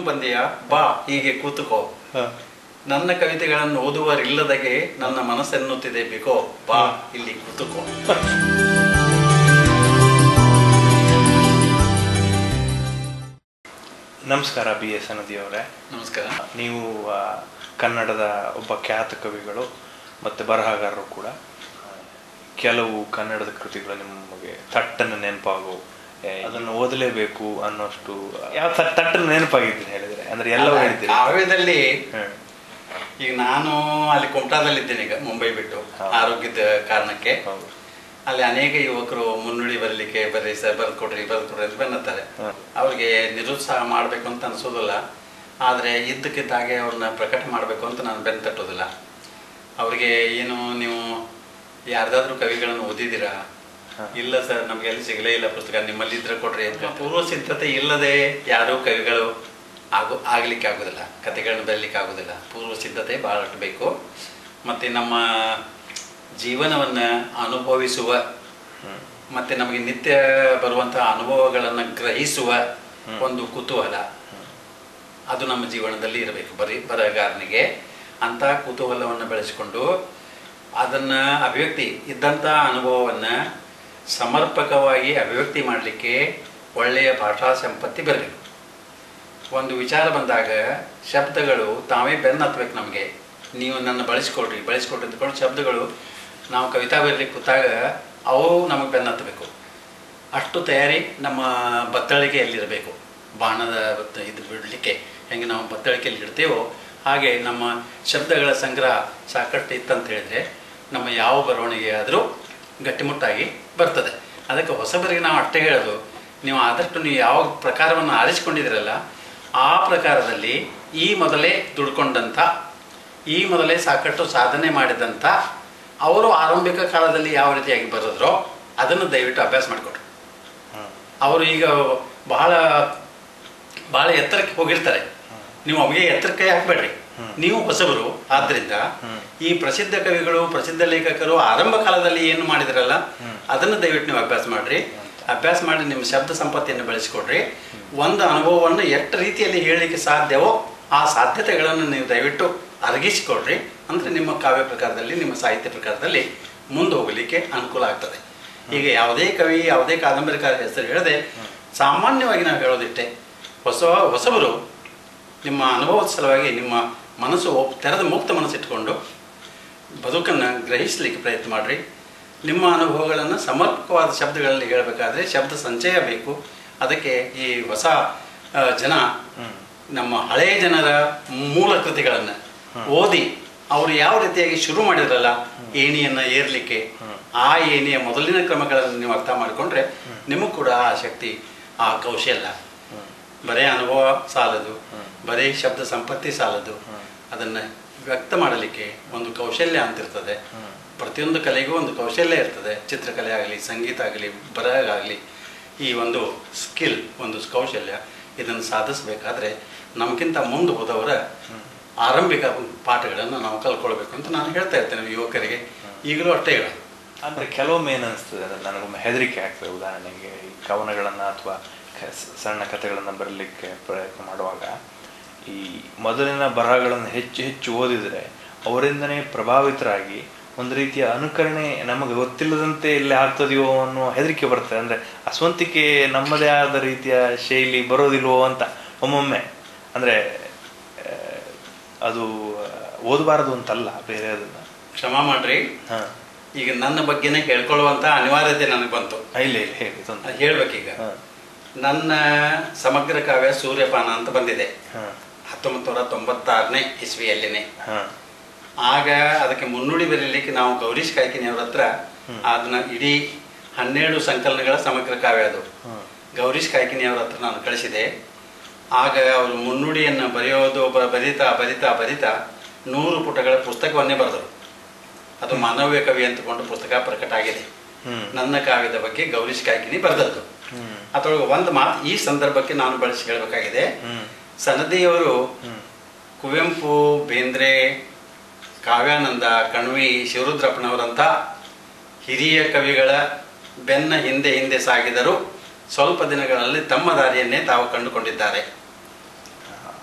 ಬಂದೆಯ ಬಾ ಹೀಗೆ ಕೂತುಕೋ ನನ್ನ ಕವಿತೆಗಳನ್ನು ಓದುವರಿಲ್ಲದಗೆ ನನ್ನ ಮನಸ್ಸೆನ್ನುತ್ತಿದೆ ಬಿಕೋ ಬಾ ಇಲ್ಲಿ ಕೂತುಕೋ ನಮಸ್ಕಾರ ಬಿ ಎಸ್ ಅನದಿ ಅವರೇ ನಮಸ್ಕಾರ ನೀವು ಆ, ಕನ್ನಡದ ಒಬ್ಬ ಖ್ಯಾತ ಕವಿಗಳು ಮತ್ತು ಬರಹಗಾರರು ಕೂಡ ಕೆಲವು ಕನ್ನಡದ ಕೃತಿಗಳು ನಿಮಗೆ ಥಟ್ಟನ್ನು ನೆನಪಾಗು ಏ, ಅದನ್ನು ಓದಲೇಬೇಕು ಅನ್ನೋಷ್ಟು ಯಾವ ಥ- ಥಟ್ಟನ್ನು ನೆನಪಾಗಿದ್ದೀನಿ ಹೇಳಿದ್ರೆ ಅಂದ್ರೆ ಎಲ್ಲವೂ ಹೇಳಿದ್ದೀರಿ ಕಾವ್ಯದಲ್ಲಿ ಹ್ಮ್. ಈಗ ನಾನು ಅಲ್ಲಿ ಕುಮಟಾದಲ್ಲಿದ್ದೇನೆ ಈಗ ಮುಂಬೈ ಬಿಟ್ಟು ಹೌದು. ಆರೋಗ್ಯದ ಕಾರಣಕ್ಕೆ ಹೌದು ಅಲ್ಲಿ ಅನೇಕ ಯುವಕರು ಮುನ್ನುಡಿ ಬರಲಿಕ್ಕೆ ಬರ್ರಿ ಸರ್ ಬರ್ದು ಕೊಡ್ರಿ ಬರ್ದು ಕೊಡ್ರಿ ಅಂತ ಬೆನ್ನತ್ತಾರೆ ಹ್ಮ್. ಅವ್ರಿಗೆ ನಿರುತ್ಸಾಹ ಮಾಡಬೇಕು ಅಂತ ಅನ್ಸೋದಿಲ್ಲ ಆದರೆ ಇದ್ದಕ್ಕಿದ್ದಾಗೆ ಅವ್ರನ್ನ ಪ್ರಕಟ ಮಾಡಬೇಕು ಅಂತ ನಾನು ಬೆನ್ನು ತಟ್ಟೋದಿಲ್ಲ ಅವ್ರಿಗೆ ಏನು ನೀವು ಯಾರ್ದಾದ್ರೂ ಕವಿಗಳನ್ನು ಓದಿದ್ದೀರಾ ಹ. ಇಲ್ಲ ಸರ್ ನಮ್ಗೆ ಎಲ್ಲಿ ಸಿಗಲೇ ಇಲ್ಲ ಪುಸ್ತಕ ನಿಮ್ಮಲ್ಲಿ ಇದ್ರೆ ಕೊಡ್ರಿ ಅಂತ ಪೂರ್ವ ಸಿದ್ಧತೆ ಇಲ್ಲದೆ ಯಾರೂ ಕವಿಗಳು ಆಗು ಆಗ್ಲಿಕ್ಕೆ ಆಗೋದಿಲ್ಲ ಕತೆಗಳನ್ನ ಬರಲಿಕ್ಕೆ ಆಗೋದಿಲ್ಲ ಪೂರ್ವ ಸಿದ್ಧತೆ ಬಹಳಷ್ಟು ಬೇಕು ಮತ್ತು ನಮ್ಮ ಜೀವನವನ್ನು ಅನುಭವಿಸುವ ಹ್ಮ್. ಮತ್ತೆ ನಮಗೆ ನಿತ್ಯ ಬರುವಂತಹ ಅನುಭವಗಳನ್ನು ಗ್ರಹಿಸುವ ಒಂದು ಕುತೂಹಲ ಅದು ನಮ್ಮ ಜೀವನದಲ್ಲಿ ಇರಬೇಕು ಬರೀ ಬರಹಗಾರನಿಗೆ ಅಂಥ ಕುತೂಹಲವನ್ನು ಬೆಳೆಸಿಕೊಂಡು ಅದನ್ನು ಅಭಿವ್ಯಕ್ತಿ ಇದ್ದಂಥ ಅನುಭವವನ್ನು ಸಮರ್ಪಕವಾಗಿ ಅಭಿವ್ಯಕ್ತಿ ಮಾಡಲಿಕ್ಕೆ ಒಳ್ಳೆಯ ಭಾಷಾ ಸಂಪತ್ತಿ ಬರಬೇಕು ಒಂದು ವಿಚಾರ ಬಂದಾಗ ಶಬ್ದಗಳು ತಾವೇ ಬೆನ್ನು ಹತ್ಬೇಕು ನಮಗೆ ನೀವು ನನ್ನ ಬಳಸ್ಕೊಡ್ರಿ ಬಳಸ್ಕೊಡ್ರಿ ಅಂದ್ಕೊಂಡು ಶಬ್ದಗಳು ನಾವು ಕವಿತಾ ಬರಲಿಕ್ಕೆ ಕೂತಾಗ ಅವು ನಮಗೆ ಬೆನ್ನು ಹತ್ತಬೇಕು ಅಷ್ಟು ತಯಾರಿ ನಮ್ಮ ಬತ್ತಳಿಕೆಯಲ್ಲಿರಬೇಕು ಬಾಣದ ಬತ್ತ- ಇದು ಬಿಡಲಿಕ್ಕೆ ಹೆಂಗೆ ನಾವು ಬತ್ತಳಿಕೆಯಲ್ಲಿ ಇಡ್ತೇವೋ ಹಾಗೆ ನಮ್ಮ ಶಬ್ದಗಳ ಸಂಗ್ರಹ ಸಾಕಷ್ಟು ಇತ್ತಂತ ಹೇಳಿದರೆ ನಮ್ಮ ಯಾವ ಬರವಣಿಗೆ ಆದರೂ ಗಟ್ಟಿಮುಟ್ಟಾಗಿ ಬರ್ತದೆ ಅದಕ್ಕೆ ಹೊಸಬರಿಗೆ ನಾವು ಅಷ್ಟೇ ಹೇಳೋದು ನೀವು ಆದಷ್ಟು ನೀವು ಯಾವ ಪ್ರಕಾರವನ್ನು ಆರಿಸಿಕೊಂಡಿದ್ದೀರಲ್ಲ ಆ ಪ್ರಕಾರದಲ್ಲಿ ಈ ಮೊದಲೇ ದುಡ್ಕೊಂಡಂಥ ಈ ಮೊದಲೇ ಸಾಕಷ್ಟು ಸಾಧನೆ ಮಾಡಿದಂಥ ಅವರು ಆರಂಭಿಕ ಕಾಲದಲ್ಲಿ ಯಾವ ರೀತಿಯಾಗಿ ಬರೆದ್ರೋ ಅದನ್ನು ದಯವಿಟ್ಟು ಅಭ್ಯಾಸ ಮಾಡಿಕೊಡ್ರಿ ಹ್ಮ್. ಅವರು ಈಗ ಬಹಳ ಬಹಳ ಎತ್ತರಕ್ಕೆ ಹೋಗಿರ್ತಾರೆ ನೀವು ಅವಿಗೆ ಎತ್ತರಕ್ಕೆ ಹಾಕ್ಬೇಡ್ರಿ ನೀವು ಹೊಸಬರು ಆದ್ದರಿಂದ ಈ ಪ್ರಸಿದ್ಧ ಕವಿಗಳು ಪ್ರಸಿದ್ಧ ಲೇಖಕರು ಆರಂಭ ಕಾಲದಲ್ಲಿ ಏನು ಮಾಡಿದ್ರಲ್ಲ ಅದನ್ನು ದಯವಿಟ್ಟು ನೀವು ಅಭ್ಯಾಸ ಮಾಡ್ರಿ ಅಭ್ಯಾಸ ಮಾಡಿ ನಿಮ್ಮ ಶಬ್ದ ಸಂಪತ್ತಿಯನ್ನು ಬೆಳೆಸಿಕೊಡ್ರಿ ಒಂದು ಅನುಭವವನ್ನು ಎಷ್ಟು ರೀತಿಯಲ್ಲಿ ಹೇಳಲಿಕ್ಕೆ ಸಾಧ್ಯವೋ ಆ ಸಾಧ್ಯತೆಗಳನ್ನು ನೀವು ದಯವಿಟ್ಟು ಅರಗಿಸಿಕೊಡ್ರಿ ಅಂದರೆ ನಿಮ್ಮ ಕಾವ್ಯ ಪ್ರಕಾರದಲ್ಲಿ ನಿಮ್ಮ ಸಾಹಿತ್ಯ ಪ್ರಕಾರದಲ್ಲಿ ಮುಂದೆ ಹೋಗಲಿಕ್ಕೆ ಅನುಕೂಲ ಆಗ್ತದೆ ಈಗ ಯಾವುದೇ ಕವಿ ಯಾವುದೇ ಕಾದಂಬರಿಕಾರ ಹೆಸರು ಹೇಳದೆ ಸಾಮಾನ್ಯವಾಗಿ ನಾವು ಹೇಳೋದಿಷ್ಟೇ ಹೊಸ ಹೊಸಬರು ನಿಮ್ಮ ಅನುಭವದ ಸಲುವಾಗಿ ನಿಮ್ಮ ಮನಸ್ಸು ಒಪ್- ತೆರೆದ ಮುಕ್ತ ಮನಸ್ಸಿಟ್ಕೊಂಡು ಬದುಕನ್ನು ಗ್ರಹಿಸಲಿಕ್ಕೆ ಪ್ರಯತ್ನ ಮಾಡಿರಿ ನಿಮ್ಮ ಅನುಭವಗಳನ್ನು ಸಮರ್ಪಕವಾದ ಶಬ್ದಗಳಲ್ಲಿ ಹೇಳಬೇಕಾದ್ರೆ ಶಬ್ದ ಸಂಚಯ ಬೇಕು ಅದಕ್ಕೆ ಈ ಹೊಸ ಆ, ಜನ ನಮ್ಮ ಹಳೆಯ ಜನರ ಮೂಲ ಕೃತಿಗಳನ್ನು ಓದಿ ಅವರು ಯಾವ ರೀತಿಯಾಗಿ ಶುರು ಮಾಡಿದ್ರಲ್ಲ ಏಣಿಯನ್ನು ಏರ್ಲಿಕ್ಕೆ ಆ ಏಣಿಯ ಮೊದಲಿನ ಕ್ರಮಗಳನ್ನು ನೀವು ಅರ್ಥ ಮಾಡಿಕೊಂಡ್ರೆ ನಿಮಗೂ ಕೂಡ ಆ ಶಕ್ತಿ ಆ ಕೌಶಲ್ಯ ಬರೇ ಅನುಭವ ಸಾಲದು ಬರೀ ಶಬ್ದ ಸಂಪತ್ತಿ ಸಾಲದು ಅದನ್ನು ವ್ಯಕ್ತ ಮಾಡಲಿಕ್ಕೆ ಒಂದು ಕೌಶಲ್ಯ ಅಂತಿರ್ತದೆ ಪ್ರತಿಯೊಂದು ಕಲೆಗೂ ಒಂದು ಕೌಶಲ್ಯ ಇರ್ತದೆ ಚಿತ್ರಕಲೆ ಆಗಲಿ ಸಂಗೀತ ಆಗಲಿ ಬರಹ ಆಗಲಿ ಈ ಒಂದು ಸ್ಕಿಲ್ ಒಂದು ಕೌಶಲ್ಯ ಇದನ್ನು ಸಾಧಿಸಬೇಕಾದ್ರೆ ನಮಗಿಂತ ಮುಂದೆ ಹೋದವರ ಆರಂಭಿಕ ಪಾಠಗಳನ್ನು ನಾವು ಕಲ್ಕೊಳ್ಬೇಕು ಅಂತ ನಾನು ಹೇಳ್ತಾ ಇರ್ತೇನೆ ಯುವಕರಿಗೆ ಈಗಲೂ ಅಷ್ಟೇ ಹೇಳೋದು ಅಂದ್ರೆ ಕೆಲವೊಮ್ಮೆ ಏನು ಅನಿಸ್ತದೆ ಅಂದ್ರೆ ನನಗೊಮ್ಮೆ ಹೆದರಿಕೆ ಆಗ್ತದೆ ಉದಾಹರಣೆಗೆ ಈ ಕವನಗಳನ್ನು ಅಥವಾ ಸಣ್ಣ ಕಥೆಗಳನ್ನು ಬರಲಿಕ್ಕೆ ಪ್ರಯತ್ನ ಮಾಡುವಾಗ ಈ ಮೊದಲಿನ ಬರಹಗಳನ್ನು ಹೆಚ್ಚು ಹೆಚ್ಚು ಓದಿದರೆ ಅವರಿಂದನೇ ಪ್ರಭಾವಿತರಾಗಿ ಒಂದು ರೀತಿಯ ಅನುಕರಣೆ ನಮಗೆ ಗೊತ್ತಿಲ್ಲದಂತೆ ಇಲ್ಲಿ ಆಗ್ತದೆಯೋ ಅನ್ನೋ ಹೆದರಿಕೆ ಬರ್ತದೆ ಅಂದ್ರೆ ಆ ನಮ್ಮದೇ ಆದ ರೀತಿಯ ಶೈಲಿ ಬರೋದಿಲ್ವೋ ಅಂತ ಒಮ್ಮೊಮ್ಮೆ ಅಂದ್ರೆ ಆ, ಅದು ಓದಬಾರದು ಅಂತಲ್ಲ ಬೇರೆ ಅದನ್ನ ಕ್ಷಮ ಮಾಡ್ರಿ ಹಾ ಈಗ ನನ್ನ ಬಗ್ಗೆನೇ ಹೇಳ್ಕೊಳ್ಳುವಂಥ ಅನಿವಾರ್ಯತೆ ನನಗೆ ಬಂತು ಇಲ್ಲ ಇಲ್ಲ ಹೇಳಿ ತೊಂದ್ರೆ ಅದು ಹೇಳ್ಬೇಕೀಗ ಹಾ ನನ್ನ ಸಮಗ್ರ ಕಾವ್ಯ ಸೂರ್ಯಪಾನ ಅಂತ ಬಂದಿದೆ ಹಾ ಹತ್ತೊಂಬತ್ತು ನೂರ ತೊಂಬತ್ತಾರನೇ ಇಸ್ವಿಯಲ್ಲಿನೇ ಹಾ ಆಗ ಅದಕ್ಕೆ ಮುನ್ನುಡಿ ಬರೀಲಿಕ್ಕೆ ನಾವು ಗೌರೀಶ್ ಕಾಯ್ಕಿನಿಯವ್ರ ಹತ್ರ ಅದನ್ನ ಇಡೀ ಹನ್ನೆರಡು ಸಂಕಲನಗಳ ಸಮಗ್ರ ಕಾವ್ಯ ಅದು ಹಾ ಗೌರೀಶ್ ಕಾಯ್ಕಿನಿಯವ್ರ ಹತ್ರ ನಾನು ಕಳಿಸಿದೆ ಆಗ ಅವರು ಮುನ್ನುಡಿಯನ್ನು ಬರೆಯೋದು ಬ- ಬರಿತಾ ಬರಿತಾ ಬರಿತಾ ನೂರು ಪುಟಗಳ ಪುಸ್ತಕವನ್ನೇ ಬರೆದರು ಅದು ಮಾನವ್ಯ ಕವಿ ಅಂತಕೊಂಡು ಪುಸ್ತಕ ಪ್ರಕಟ ಆಗಿದೆ ಹ್ಮ್ ನನ್ನ ಕಾವ್ಯದ ಬಗ್ಗೆ ಗೌರೀಶ್ ಕಾಯ್ಕಿನಿ ಬರೆದದ್ದು ಹ್ಮ್ ಅದರೊಳಗೆ ಒಂದು ಮಾತು ಈ ಸಂದರ್ಭಕ್ಕೆ ನಾನು ಬಳಸಿ ಹೇಳಬೇಕಾಗಿದೆ ಹ್ಮ್ ಸನದಿಯವರು ಹ್ಮ್ ಕುವೆಂಪು ಬೇಂದ್ರೆ ಕಾವ್ಯಾನಂದ ಕಣ್ವಿ ಶಿವರುದ್ರಪ್ಪನವರಂಥ ಹಿರಿಯ ಕವಿಗಳ ಬೆನ್ನ ಹಿಂದೆ ಹಿಂದೆ ಸಾಗಿದರು ಸ್ವಲ್ಪ ದಿನಗಳಲ್ಲಿ ತಮ್ಮ ದಾರಿಯನ್ನೇ ತಾವು ಕಂಡುಕೊಂಡಿದ್ದಾರೆ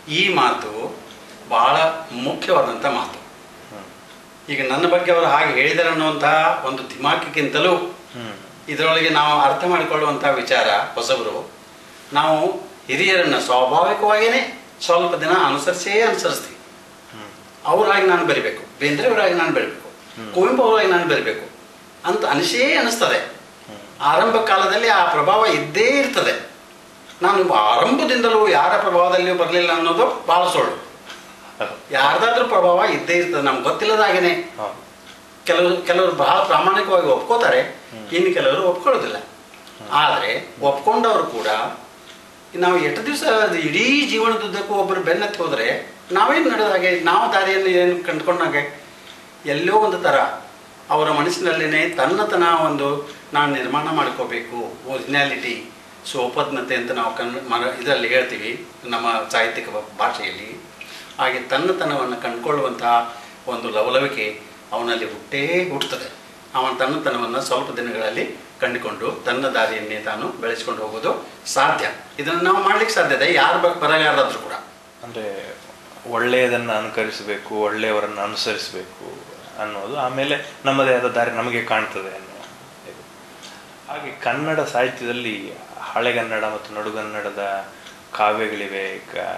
ಈ ಮಾತು ಬಹಳ ಮುಖ್ಯವಾದಂಥ ಮಾತು ಹ್ಮ್ ಈಗ ನನ್ನ ಬಗ್ಗೆ ಅವರು ಹಾಗೆ ಹೇಳಿದ್ದಾರೆ ಅನ್ನುವಂತಹ ಒಂದು ಧಿಮಾಕಿಗಿಂತಲೂ ಹ್ಮ್ ಇದರೊಳಗೆ ನಾವು ಅರ್ಥ ಮಾಡಿಕೊಳ್ಳುವಂಥ ವಿಚಾರ ಹೊಸಬರು ನಾವು ಹಿರಿಯರನ್ನು ಸ್ವಾಭಾವಿಕವಾಗಿಯೇ ಸ್ವಲ್ಪ ದಿನ ಅನುಸರಿಸೇ ಅನುಸರಿಸ್ತೀವಿ ಹ್ಮ್ ಅವ್ರಾಗಿ ನಾನು ಬರಿಬೇಕು ಬೇಂದ್ರೆಯವರಾಗಿ ನಾನು ಬರಿಬೇಕು ಕುವೆಂಪು ಅವರಾಗಿ ನಾನು ಬರಿಬೇಕು ಅಂತ ಅನಿಸೇ ಅನಿಸ್ತದೆ ಹ್ಮ್ ಆರಂಭ ಕಾಲದಲ್ಲಿ ಆ ಪ್ರಭಾವ ಇದ್ದೇ ಇರ್ತದೆ ನಾನು ಆರಂಭದಿಂದಲೂ ಯಾರ ಪ್ರಭಾವದಲ್ಲಿಯೂ ಬರಲಿಲ್ಲ ಅನ್ನೋದು ಭಾಳ ಸುಳ್ಳು ಹೌದು. ಯಾರ್ದಾದ್ರೂ ಪ್ರಭಾವ ಇದ್ದೇ ಇರ್ತದೆ ನಮ್ಗೆ ಗೊತ್ತಿಲ್ಲದಾಗೇನೆ ಹೌದು. ಕೆಲವರು ಕೆಲವರು ಬಹಳ ಪ್ರಾಮಾಣಿಕವಾಗಿ ಒಪ್ಕೋತಾರೆ ಇನ್ನು ಕೆಲವರು ಒಪ್ಕೊಳ್ಳೋದಿಲ್ಲ ಆದರೆ ಒಪ್ಕೊಂಡವರು ಕೂಡ ನಾವು ಎಷ್ಟು ದಿವಸ ಇಡೀ ಜೀವನದುದ್ದಕ್ಕೂ ಒಬ್ಬರು ಬೆನ್ನತ್ತಿ ಹೋದರೆ ನಾವೇನು ನಡೆದ ಹಾಗೆ ನಾವು ದಾರಿಯನ್ನು ಏನು ಕಂಡುಕೊಂಡಾಗೆ ಎಲ್ಲೋ ಒಂದು ಥರ ಅವರ ಮನಸ್ಸಿನಲ್ಲಿನೇ ತನ್ನತನ ಒಂದು ನಾನು ನಿರ್ಮಾಣ ಮಾಡ್ಕೋಬೇಕು ಒರಿಜಿನಾಲಿಟಿ ಸೋಪದ್ನತೆ ಅಂತ ನಾವು ಕನ್ನಡ ಮರ ಇದರಲ್ಲಿ ಹೇಳ್ತೀವಿ ನಮ್ಮ ಸಾಹಿತ್ಯಿಕ ಭಾಷೆಯಲ್ಲಿ ಹಾಗೆ ತನ್ನತನವನ್ನು ಕಂಡುಕೊಳ್ಳುವಂತಹ ಒಂದು ಲವಲವಿಕೆ ಅವನಲ್ಲಿ ಹುಟ್ಟೇ ಹುಟ್ಟುತ್ತದೆ ಅವನ ತನ್ನತನವನ್ನು ಸ್ವಲ್ಪ ದಿನಗಳಲ್ಲಿ ಕಂಡುಕೊಂಡು ತನ್ನ ದಾರಿಯನ್ನೇ ತಾನು ಬೆಳೆಸ್ಕೊಂಡು ಹೋಗೋದು ಸಾಧ್ಯ ಇದನ್ನು ನಾವು ಮಾಡ್ಲಿಕ್ಕೆ ಸಾಧ್ಯತೆ ಯಾರು ಬ ಬರಗಾರರಾದ್ರೂ ಕೂಡ ಅಂದ್ರೆ ಒಳ್ಳೆಯದನ್ನ ಅನುಕರಿಸಬೇಕು ಒಳ್ಳೆಯವರನ್ನು ಅನುಸರಿಸಬೇಕು ಅನ್ನೋದು ಆಮೇಲೆ ನಮ್ಮದೇ ಆದ ದಾರಿ ನಮಗೆ ಕಾಣ್ತದೆ ಅನ್ನೋ ಇದು. ಹಾಗೆ ಕನ್ನಡ ಸಾಹಿತ್ಯದಲ್ಲಿ ಹಳೆಗನ್ನಡ ಮತ್ತು ನಡುಗನ್ನಡದ ಕಾವ್ಯಗಳಿವೆ ಕ-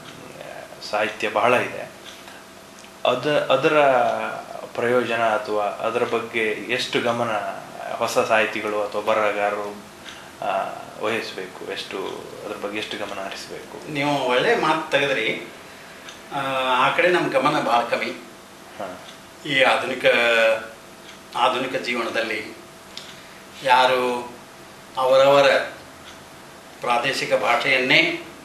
ಸಾಹಿತ್ಯ ಬಹಳ ಇದೆ ಅದ ಅದರ ಪ್ರಯೋಜನ ಅಥವಾ ಅದರ ಬಗ್ಗೆ ಎಷ್ಟು ಗಮನ ಹೊಸ ಸಾಹಿತಿಗಳು ಅಥವಾ ಬರಹಗಾರರು ಆ, ವಹಿಸಬೇಕು ಎಷ್ಟು ಅದ್ರ ಬಗ್ಗೆ ಎಷ್ಟು ಗಮನ ಹರಿಸಬೇಕು ನೀವು ಒಳ್ಳೆ ಮಾತು ತೆಗೆದ್ರಿ ಆ, ಆ ಕಡೆ ನಮ್ಮ ಗಮನ ಭಾಳ ಕಮ್ಮಿ ಹಾಂ ಈ ಆಧುನಿಕ ಆಧುನಿಕ ಜೀವನದಲ್ಲಿ ಯಾರು ಅವರವರ ಪ್ರಾದೇಶಿಕ ಭಾಷೆಯನ್ನೇ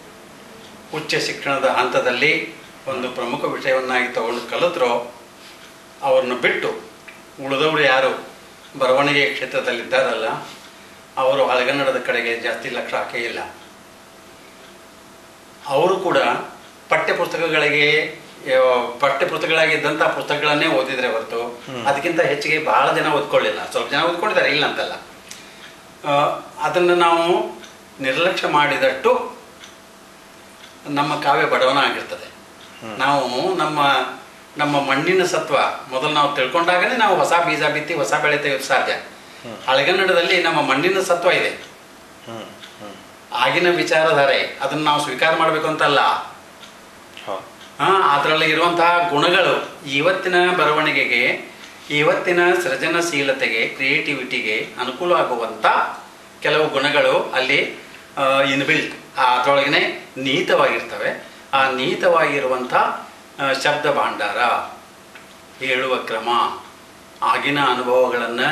ಉಚ್ಚ ಶಿಕ್ಷಣದ ಹಂತದಲ್ಲಿ ಒಂದು ಪ್ರಮುಖ ವಿಷಯವನ್ನಾಗಿ ತಗೊಂಡು ಕಲಿತರೋ ಅವ್ರನ್ನ ಬಿಟ್ಟು ಉಳಿದವರು ಯಾರು ಬರವಣಿಗೆ ಕ್ಷೇತ್ರದಲ್ಲಿದ್ದಾರಲ್ಲ ಅವರು ಹಳಗನ್ನಡದ ಕಡೆಗೆ ಜಾಸ್ತಿ ಲಕ್ಷ್ಯ ಹಾಕೇ ಇಲ್ಲ ಅವರು ಕೂಡ ಪಠ್ಯ ಪುಸ್ತಕಗಳಿಗೆ ಆ, ಪಠ್ಯ ಪುಸ್ತಕಗಳಾಗಿದ್ದಂಥ ಪುಸ್ತಕಗಳನ್ನೇ ಓದಿದ್ರೆ ಹೊರತು ಅದಕ್ಕಿಂತ ಹೆಚ್ಚಿಗೆ ಬಹಳ ಜನ ಓದ್ಕೊಳ್ಳಿಲ್ಲ ಸ್ವಲ್ಪ ಜನ ಓದ್ಕೊಂಡಿದ್ದಾರೆ ಇಲ್ಲ ಅಂತಲ್ಲ ಆ, ಅದನ್ನು ನಾವು ನಿರ್ಲಕ್ಷ್ಯ ಮಾಡಿದಷ್ಟು ನಮ್ಮ ಕಾವ್ಯ ಬಡವನ ಆಗಿರ್ತದೆ ನಾವು ನಮ್ಮ ನಮ್ಮ ಮಣ್ಣಿನ ಸತ್ವ ಮೊದಲು ನಾವು ತಿಳ್ಕೊಂಡಾಗನೇ ನಾವು ಹೊಸ ಬೀಜ ಬಿತ್ತಿ ಹೊಸ ಬೆಳೆ ತೆಗೆಯೋದು ಸಾಧ್ಯ ಹಳೆಗನ್ನಡದಲ್ಲಿ ನಮ್ಮ ಮಣ್ಣಿನ ಸತ್ವ ಇದೆ ಹ್ಮ್ ಹ್ಮ್ ಆಗಿನ ವಿಚಾರಧಾರೆ ಅದನ್ನು ನಾವು ಸ್ವೀಕಾರ ಮಾಡಬೇಕು ಅಂತಲ್ಲ ಹೌದು ಆ, ಅದರಲ್ಲಿ ಇರುವಂತಹ ಗುಣಗಳು ಇವತ್ತಿನ ಬರವಣಿಗೆಗೆ ಇವತ್ತಿನ ಸೃಜನಶೀಲತೆಗೆ ಕ್ರಿಯೇಟಿವಿಟಿಗೆ ಅನುಕೂಲ ಆಗುವಂಥ ಕೆಲವು ಗುಣಗಳು ಅಲ್ಲಿ ಇನ್ಬಿಲ್ಟ್ ಅದರೊಳಗನೆ ನೀತವಾಗಿರ್ತವೆ ಆ ನೀತವಾಗಿರುವಂಥ ಆ, ಶಬ್ದ ಭಾಂಡಾರ ಹೇಳುವ ಕ್ರಮ ಆಗಿನ ಅನುಭವಗಳನ್ನು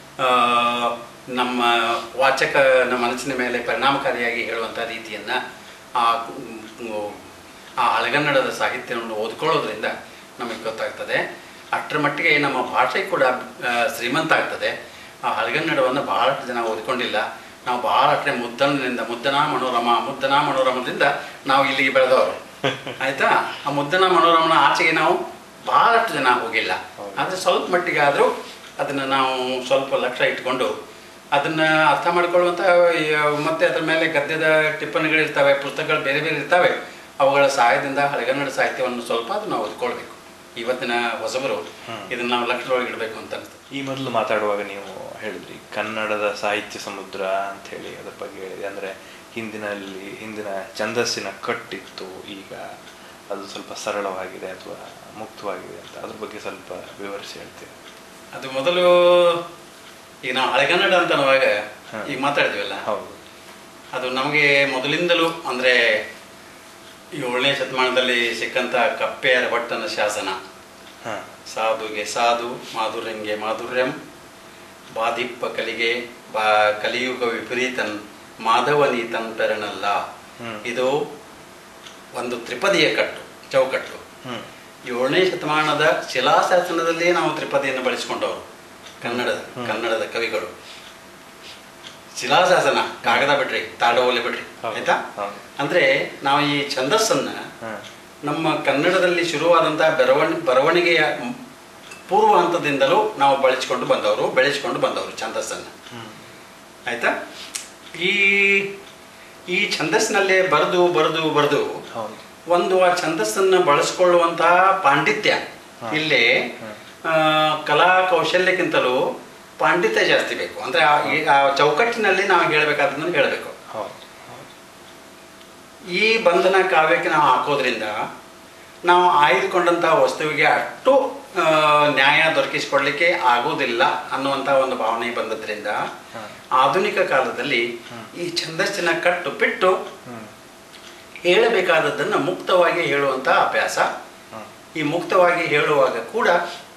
ನಮ್ಮ ವಾಚಕನ ಮನಸ್ಸಿನ ಮೇಲೆ ಪರಿಣಾಮಕಾರಿಯಾಗಿ ಹೇಳುವಂಥ ರೀತಿಯನ್ನು ಆ ಮ್, ಆ ಹಳಗನ್ನಡದ ಸಾಹಿತ್ಯವನ್ನು ಓದ್ಕೊಳ್ಳೋದ್ರಿಂದ ನಮಗೆ ಗೊತ್ತಾಗ್ತದೆ ಅಷ್ಟರ ಮಟ್ಟಿಗೆ ನಮ್ಮ ಭಾಷೆ ಕೂಡ ಆ, ಶ್ರೀಮಂತ ಆಗ್ತದೆ ಆ ಹಳಗನ್ನಡವನ್ನು ಬಹಳಷ್ಟು ಜನ ಓದ್ಕೊಂಡಿಲ್ಲ ನಾವು ಬಹಳಷ್ಟೇ ಮುದ್ದನಿಂದ ಮುದ್ದನ ಮನೋರಮ ಮುದ್ದನ ಮನೋರಮದಿಂದ ನಾವು ಇಲ್ಲಿಗೆ ಬೆಳೆದವರು ಆಯ್ತಾ ಆ ಮುದ್ದನ ಮನೋರಮನ ಆಚೆಗೆ ನಾವು ಬಹಳಷ್ಟು ಜನ ಹೋಗಿಲ್ಲ ಆದರೆ ಸ್ವಲ್ಪ ಮಟ್ಟಿಗೆ ಆದರೂ ಅದನ್ನು ನಾವು ಸ್ವಲ್ಪ ಲಕ್ಷ್ಯ ಇಟ್ಕೊಂಡು ಅದನ್ನು ಅರ್ಥ ಮಾಡ್ಕೊಳ್ಳುವಂಥ ಈ, ಮತ್ತೆ ಅದ್ರ ಮೇಲೆ ಗದ್ಯದ ಟಿಪ್ಪಣಿಗಳಿರ್ತವೆ ಪುಸ್ತಕಗಳು ಬೇರೆ ಬೇರೆ ಇರ್ತವೆ ಅವುಗಳ ಸಹಾಯದಿಂದ ಹಳೆಗನ್ನಡ ಸಾಹಿತ್ಯವನ್ನು ಸ್ವಲ್ಪ ಅದು ನಾವು ಓದ್ಕೊಳ್ಬೇಕು ಇವತ್ತಿನ ಹೊಸಬರು ಇದನ್ನು ನಾವು ಲಕ್ಷ್ಯದೊಳಗೆ ಇಡಬೇಕು ಅಂತ ಅನಿಸ್ತದೆ ಈ ಮೊದಲು ಮಾತಾಡುವಾಗ ನೀವು ಹೇಳಿದ್ರಿ ಕನ್ನಡದ ಸಾಹಿತ್ಯ ಸಮುದ್ರ ಅಂತ ಹೇಳಿ ಅದ್ರ ಬಗ್ಗೆ ಹೇಳಿದೆ ಅಂದ್ರೆ ಹಿಂದಿನಲ್ಲಿ ಹಿಂದಿನ ಛಂದಸ್ಸಿನ ಕಟ್ಟಿತ್ತು ಈಗ ಅದು ಸ್ವಲ್ಪ ಸರಳವಾಗಿದೆ ಅಥವಾ ಮುಕ್ತವಾಗಿದೆ ಅಂತ ಅದ್ರ ಬಗ್ಗೆ ಸ್ವಲ್ಪ ವಿವರಿಸಿ ಹೇಳ್ತೀವಿ ಅದು ಮೊದಲು ಈಗ ನಾವು ಹಳೆಗನ್ನಡ ಅಂತ ಅನ್ನುವಾಗ ಹ. ಈಗ ಮಾತಾಡಿದ್ವಲ್ಲ ಹೌದು ಅದು ನಮಗೆ ಮೊದಲಿಂದಲೂ ಅಂದರೆ ಏಳನೇ ಶತಮಾನದಲ್ಲಿ ಸಿಕ್ಕಂಥ ಕಪ್ಪೆಯರ ಭಟ್ಟನ ಶಾಸನ ಹಾ ಸಾಧುಗೆ ಸಾಧು ಮಾಧುರ್ಯಂಗೆ ಮಾಧುರ್ಯಂ ಬಾಧಿಪ್ಪ ಕಲಿಗೆ ಬಾ ಕಲಿಯುಗ ವಿಪರೀತನ್ ಮಾಧವನೀತನ್ ಪೆರನಲ್ಲ ಹ್ಮ್. ಇದು ಒಂದು ತ್ರಿಪದಿಯ ಕಟ್ಟು ಚೌಕಟ್ಟು ಹ್ಮ್ ಏಳನೇ ಶತಮಾನದ ಶಿಲಾಶಾಸನದಲ್ಲೇ ನಾವು ತ್ರಿಪದಿಯನ್ನು ಬಳಸಿಕೊಂಡವರು ಕನ್ನಡದ ಕನ್ನಡದ ಕವಿಗಳು ಶಿಲಾಶಾಸನ ಕಾಗದ ಬಿಡ್ರಿ ತಾಡೋಲೆ ಬಿಡ್ರಿ ಹೌದು. ಆಯ್ತಾ ಹೌದು. ಅಂದ್ರೆ ನಾವು ಈ ಛಂದಸ್ಸನ್ನ ಹಾ ನಮ್ಮ ಕನ್ನಡದಲ್ಲಿ ಶುರುವಾದಂಥ ಬರವಣಿ ಬರವಣಿಗೆಯ ಮ್- ಪೂರ್ವ ಹಂತದಿಂದಲೂ ನಾವು ಬಳಸಿಕೊಂಡು ಬಂದವರು ಬೆಳೆಸಿಕೊಂಡು ಬಂದವರು ಛಂದಸ್ಸನ್ನು ಹ್ಮ್ ಆಯ್ತಾ ಈ ಈ ಛಂದಸ್ಸಿನಲ್ಲೇ ಬರೆದು ಬರೆದು ಬರೆದು ಹೌದು ಒಂದು ಆ ಛಂದಸ್ಸನ್ನು ಬಳಸ್ಕೊಳ್ಳುವಂತಹ ಪಾಂಡಿತ್ಯ ಇಲ್ಲಿ ಆ, ಕಲಾ ಕೌಶಲ್ಯಕ್ಕಿಂತಲೂ ಪಾಂಡಿತ್ಯ ಜಾಸ್ತಿ ಬೇಕು ಅಂದ್ರೆ ಆ- ಈ ಆ ಚೌಕಟ್ಟಿನಲ್ಲಿ ನಾವು ಹೇಳಬೇಕಾದನ್ನು ಹೇಳಬೇಕು ಹೌದು ಈ ಬಂಧನ ಕಾವ್ಯಕ್ಕೆ ನಾವು ಹಾಕೋದ್ರಿಂದ ನಾವು ಆಯ್ದುಕೊಂಡಂತಹ ವಸ್ತುವಿಗೆ ಅಷ್ಟು ಆ, ನ್ಯಾಯ ದೊರಕಿಸಿಕೊಡ್ಲಿಕ್ಕೆ ಆಗುವುದಿಲ್ಲ ಅನ್ನುವಂಥ ಒಂದು ಭಾವನೆ ಬಂದದ್ರಿಂದ ಆಧುನಿಕ ಕಾಲದಲ್ಲಿ ಈ ಛಂದಸ್ಸಿನ ಕಟ್ಟು ಬಿಟ್ಟು ಹ್ಮ್ ಹೇಳಬೇಕಾದದ್ದನ್ನು ಮುಕ್ತವಾಗಿ ಹೇಳುವಂಥ ಅಭ್ಯಾಸ ಹ್ಮ್ ಈ ಮುಕ್ತವಾಗಿ ಹೇಳುವಾಗ ಕೂಡ